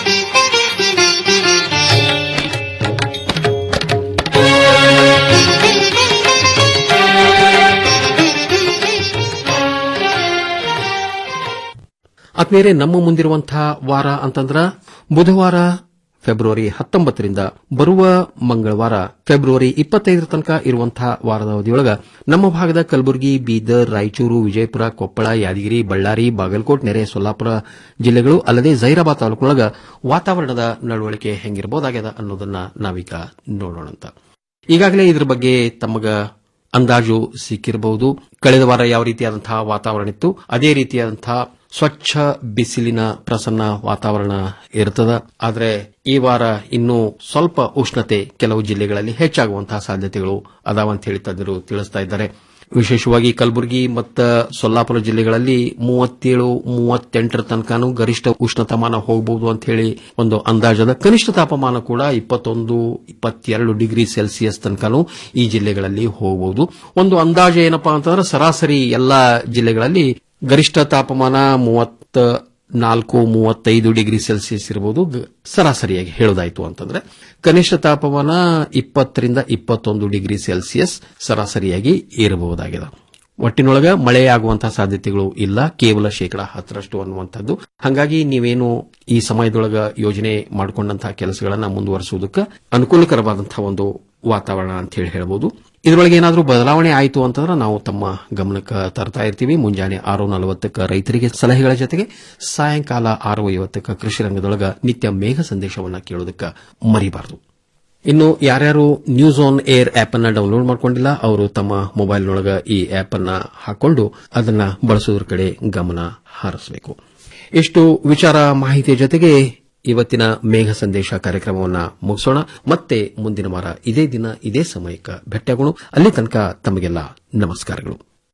[SPEAKER 21] ಆತ್ಮೀಯರೇ ನಮ್ಮ ಮುಂದಿರುವಂತಹ ವಾರ ಅಂತಂದ್ರ ಬುಧವಾರ ಫೆಬ್ರವರಿ ಹತ್ತೊಂಬತ್ತರಿಂದ ಬರುವ ಮಂಗಳವಾರ ಫೆಬ್ರವರಿ ಇಪ್ಪತ್ತೈದರ ತನಕ ಇರುವಂತಹ ವಾರದ ಅವಧಿಯೊಳಗ ನಮ್ಮ ಭಾಗದ ಕಲಬುರಗಿ ಬೀದರ್ ರಾಯಚೂರು ವಿಜಯಪುರ ಕೊಪ್ಪಳ ಯಾದಗಿರಿ ಬಳ್ಳಾರಿ ಬಾಗಲಕೋಟ್ ನೆರೆ ಸೊಲ್ಲಾಪುರ ಜಿಲ್ಲೆಗಳು ಅಲ್ಲದೆ ಜೈರಾಬಾದ್ ತಾಲೂಕಿನೊಳಗ ವಾತಾವರಣದ ನಡವಳಿಕೆ ಹೆಂಗಿರಬಹುದಾಗ್ಯದ ಅನ್ನೋದನ್ನ ನಾವೀಗ ನೋಡೋಣಂತ ಈಗಾಗಲೇ ಇದ್ರ ಬಗ್ಗೆ ತಮಗ ಅಂದಾಜು ಸಿಕ್ಕಿರಬಹುದು ಕಳೆದ ವಾರ ಯಾವ ರೀತಿಯಾದಂತಹ ವಾತಾವರಣ ಇತ್ತು ಅದೇ ರೀತಿಯಾದಂತಹ ಸ್ವಚ್ಛ ಬಿಸಿಲಿನ ಪ್ರಸನ್ನ ವಾತಾವರಣ ಇರ್ತದ ಆದರೆ ಈ ವಾರ ಇನ್ನೂ ಸ್ವಲ್ಪ ಉಷ್ಣತೆ ಕೆಲವು ಜಿಲ್ಲೆಗಳಲ್ಲಿ ಹೆಚ್ಚಾಗುವಂತಹ ಸಾಧ್ಯತೆಗಳು ಅದಾವಂತ ಹೇಳಿ ತಜ್ಞರು ತಿಳಿಸ್ತಾ ಇದ್ದಾರೆ ವಿಶೇಷವಾಗಿ ಕಲಬುರಗಿ ಮತ್ತು ಸೊಲ್ಲಾಪುರ ಜಿಲ್ಲೆಗಳಲ್ಲಿ ಮೂವತ್ತೇಳು ಮೂವತ್ತೆಂಟರ ತನಕನೂ ಗರಿಷ್ಠ ಉಷ್ಣತಾಮಾನ ಹೋಗಬಹುದು ಅಂತ ಹೇಳಿ ಒಂದು ಅಂದಾಜದ ಕನಿಷ್ಠ ತಾಪಮಾನ ಕೂಡ ಇಪ್ಪತ್ತೊಂದು ಇಪ್ಪತ್ತೆರಡು ಡಿಗ್ರಿ ಸೆಲ್ಸಿಯಸ್ ತನಕನೂ ಈ ಜಿಲ್ಲೆಗಳಲ್ಲಿ ಹೋಗಬಹುದು ಒಂದು ಅಂದಾಜು ಏನಪ್ಪಾ ಅಂತಂದ್ರೆ ಸರಾಸರಿ ಎಲ್ಲಾ ಜಿಲ್ಲೆಗಳಲ್ಲಿ ಗರಿಷ್ಠ ತಾಪಮಾನ ಮೂವತ್ತ ನಾಲ್ಕು ಮೂವತ್ತೈದು ಡಿಗ್ರಿ ಸೆಲ್ಸಿಯಸ್ ಇರಬಹುದು ಗ- ಸರಾಸರಿಯಾಗಿ ಹೇಳೋದಾಯ್ತು ಅಂತಂದ್ರೆ ಕನಿಷ್ಠ ತಾಪಮಾನ ಇಪ್ಪತ್ತರಿಂದ ಇಪ್ಪತ್ತೊಂದು ಡಿಗ್ರಿ ಸೆಲ್ಸಿಯಸ್ ಸರಾಸರಿಯಾಗಿ ಇರಬಹುದಾಗಿದೆ ಒಟ್ಟಿನೊಳಗ ಮಳೆಯಾಗುವಂತಹ ಸಾಧ್ಯತೆಗಳು ಇಲ್ಲ ಕೇವಲ ಶೇಕಡಾ ಹತ್ತರಷ್ಟು ಅನ್ನುವಂಥದ್ದು ಹಾಗಾಗಿ ನೀವೇನು ಈ ಸಮಯದೊಳಗ ಯೋಜನೆ ಮಾಡಿಕೊಂಡಂತಹ ಕೆಲಸಗಳನ್ನ ಮುಂದುವರಿಸುವುದಕ್ಕೆ ಅನುಕೂಲಕರವಾದಂತಹ ಒಂದು ವಾತಾವರಣ ಅಂತ ಹೇಳಿ ಹೇಳಬಹುದು ಇದರೊಳಗೆ ಏನಾದರೂ ಬದಲಾವಣೆ ಆಯಿತು ಅಂತಂದ್ರೆ ನಾವು ತಮ್ಮ ಗಮನಕ್ಕೆ ತರ್ತಾ ಇರ್ತೀವಿ ಮುಂಜಾನೆ ಆರು ನಲವತ್ತಕ್ಕೆ ರೈತರಿಗೆ ಸಲಹೆಗಳ ಜೊತೆಗೆ ಸಾಯಂಕಾಲ ಆರು ಐವತ್ತಕ್ಕೆ ಕೃಷಿ ರಂಗದೊಳಗ ನಿತ್ಯ ಮೇಘ ಸಂದೇಶವನ್ನ ಕೇಳೋದಕ್ಕೆ ಮರಿಬಾರದು ಇನ್ನು ಯಾರ್ಯಾರು ನ್ಯೂಸ್ ಆನ್ ಏರ್ ಆಪ್ ಅನ್ನ ಡೌನ್ಲೋಡ್ ಮಾಡ್ಕೊಂಡಿಲ್ಲ ಅವರು ತಮ್ಮ ಮೊಬೈಲ್ನೊಳಗ ಈ ಆಪ್ ಅನ್ನ ಹಾಕೊಂಡು ಅದನ್ನ ಬಳಸೋದ್ರ ಕಡೆ ಗಮನ ಹಾರಿಸಬೇಕು ಇಷ್ಟು ವಿಚಾರ ಮಾಹಿತಿಯ ಜೊತೆಗೆ ಇವತ್ತಿನ ಮೇಘ ಸಂದೇಶ ಕಾರ್ಯಕ್ರಮವನ್ನ ಮುಗಿಸೋಣ ಮತ್ತೆ ಮುಂದಿನ ವಾರ ಇದೇ ದಿನ ಇದೇ ಸಮಯಕ್ಕೆ ಭೇಟಿಯಾಗೋಣ ಅಲ್ಲಿ ತನಕ ತಮಗೆಲ್ಲ ನಮಸ್ಕಾರಗಳು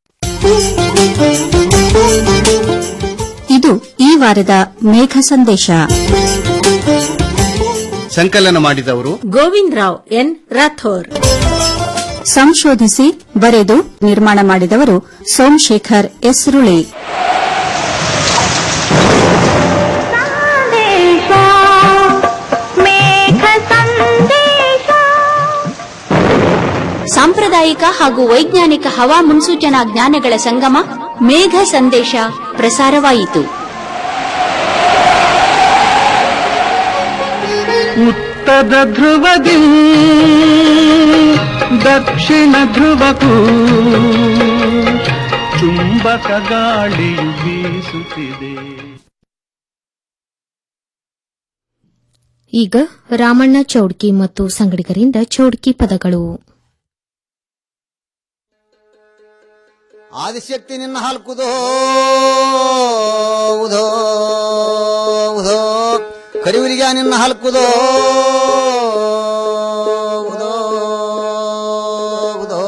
[SPEAKER 5] ಇದು ಈ ವಾರದ ಮೇಘ ಸಂದೇಶ
[SPEAKER 17] ಸಂಕಲನ ಮಾಡಿದವರು
[SPEAKER 9] ಗೋವಿಂದ್ ರಾವ್ ಎನ್ ರಾಥೋರ್
[SPEAKER 5] ಸಂಶೋಧಿಸಿ ಬರೆದು ನಿರ್ಮಾಣ ಮಾಡಿದವರು ಸೋಮಶೇಖರ್ ಎಸ್ರುಳಿ ಸಾಂಪ್ರದಾಯಿಕ ಹಾಗೂ ವೈಜ್ಞಾನಿಕ ಹವಾ ಮುನ್ಸೂಚನಾ ಜ್ಞಾನಗಳ ಸಂಗಮ ಮೇಘ ಸಂದೇಶ ಪ್ರಸಾರವಾಯಿತು
[SPEAKER 20] ಉತ್ತರ ಧ್ರುವದಿ ದಕ್ಷಿಣ ಧ್ರುವಕ್ಕೂ ಚುಂಬಕ ಗಾಳಿಯು ಬೀಸುತ್ತಿದೆ
[SPEAKER 7] ಈಗ ರಾಮಣ್ಣ ಚೌಡ್ಕಿ ಮತ್ತು ಸಂಗಡಿಗರಿಂದ ಚೌಡ್ಕಿ ಪದಗಳು
[SPEAKER 22] ಆದಿಶಕ್ತಿ ನಿನ್ನ ಹಲ್ಕುದೋ ಉದೋ ಉದೋ ಕರಿವರಿಗೆ ನಿನ್ನ ಹಲ್ಕುದೋ ಉದೋ ಉದೋ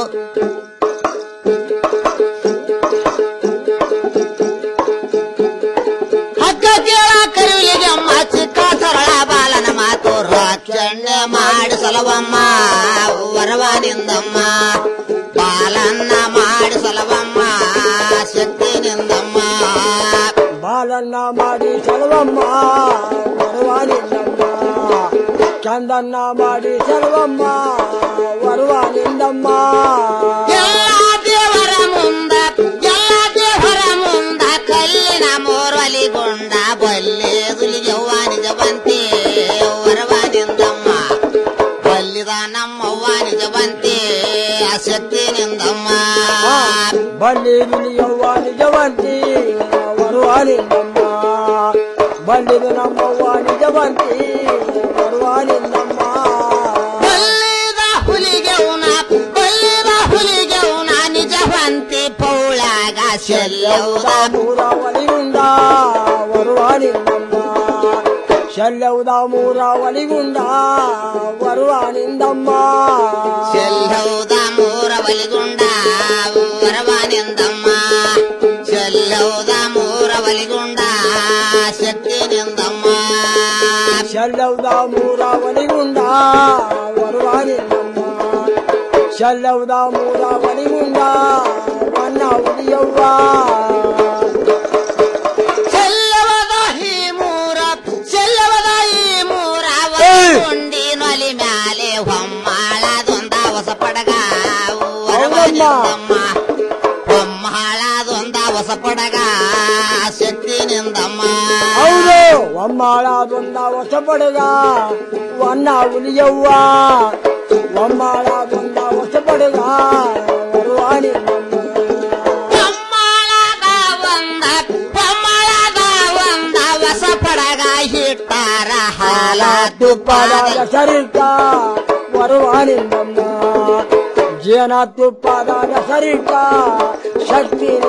[SPEAKER 22] ಹಗ್ಗ ಕೇಳ ಕರಿವಿಲಿಗೆ ಅಮ್ಮ ಚಿಕ್ಕ ಸರಳ ಬಾಲನ ಮಾತು ರಾಕ್ಷಣ್ಯ ಮಾಡಿಸಲವಮ್ಮ ವರವಾನಿಂದಮ್ಮ ಬಾಲನ್ನ ಮಾಡಿಸಲವಮ್ಮ ಶಕ್ತಿನಿಂದಮ್ಮ
[SPEAKER 23] ಬಾಲನ್ನ ಮಾಡಿ ಚಲವಮ್ಮ ವರವಾನಿಂದಮ್ಮ ಚಂದನ್ನ ಮಾಡಿ ಚಲವಮ್ಮ ವರವಾನಿಂದಮ್ಮ
[SPEAKER 22] ಎಲ್ಲ ದೇವರ ಮುಂದ ಎಲ್ಲ ದೇವರ ಮುಂದ ಕಲ್ಲಿನ ಮೋರ್ವಲಿಗೊಂಡ ಬಲ್ಲೆ ದುಲಿಗೆವ್ವ ನಿಜವಂತೆ ವರವಾನಿಂದಮ್ಮ ಬಲ್ಲಿದ ನಮ್ಮವ್ವ ನಿಜವಂತೆ ಶಕ್ತಿನಿಂದಮ್ಮ
[SPEAKER 23] ಬಳ್ಳಿ ದುಲಿಯವ್ವ ನಿಜವಂತಿ ವರವಾನಿಂದಮ್ಮ ಬಳ್ಳಿದು ನಮ್ಮವ್ವ ನಿಜವಂತಿ ವರವಾನಿಂದಮ್ಮ
[SPEAKER 22] ಬಲ್ಲಿದ ಹುಲಿಗೆ ಉನ ಬಲ್ಲಿದ ಹುಲಿಗೆ ಉನ ನಿಜವಂತೆ ಪೌಳಾಗ ಶೆಲ್ಲ ಶಲ್ಯೌದ
[SPEAKER 23] ಮೂರ ಒಲಿಗುಂಡ ವರುವಾನಿಂದಮ್ಮ ಶಲ್ಯೌದ ಮೂರ ಒಲಿಗುಂಡ ವರುವಾನಿಂದಮ್ಮ
[SPEAKER 22] ಶಲ್ಯೌದ ಮೂರ ಒಲಿಗುಂಡ ವರವಾನಿಂದಮ್ಮ ಶಲ್ಯೌದ ಮೂರ ಒಲಿಗುಂಡ ಶಕ್ತಿನಿಂದಮ್ಮ
[SPEAKER 23] ಶಲ್ಯೌದ ಮೂರ ಒಲಿಗುಂಡ ವರುವಾನಿಂದಮ್ಮ ಶಲ್ಯೌದ ಮೂರ ಒಲಿಗುಂಡ ವನ್ನ ಉಳಿಯವ್ವ
[SPEAKER 22] ಚೆಲ್ಲವದ ಈ ಮೂರ ಚೆಲ್ಲವದ ಈ ಮೂರ ಕೊಂಡಿ ನೊಲಿ ಮ್ಯಾಲೆ ಹೊಮ್ಮಾಳದೊಂದ ಹೊಸ ಪಡಗ ವರವಾನಿಂದಮ್ಮ ಹೊಮ್ಮಾಳದೊಂದ ಹೊಸ ಪಡಗ ಶಕ್ತಿನಿಂದಮ್ಮ
[SPEAKER 23] ಹೌದು ಒಮ್ಮಾಳದೊಂದ ಹೊಸ ಪಡಗ ವನ್ನ ಉಳಿಯವ್ವ ಒಮ್ಮಾಳದೊಂದ ಹೊಸ ಪಡಗ ವರುವಾನಿಂದಮ್ಮ
[SPEAKER 22] ಹೊಮ್ಮಾಳದ ಒಂದ ಹೊಮ್ಮಾಳದ ಒಂದ ಹೊಸ ಪಡಗ ಹಿಟ್ಟಾರ ಹಾಲ
[SPEAKER 23] ತುಪ್ಪದ ಸರಿತ ವರುವಾನಿಂದಮ್ಮ ಜೇನ ತುಪ್ಪದ ಸರಿತ ಶಕ್ತಿ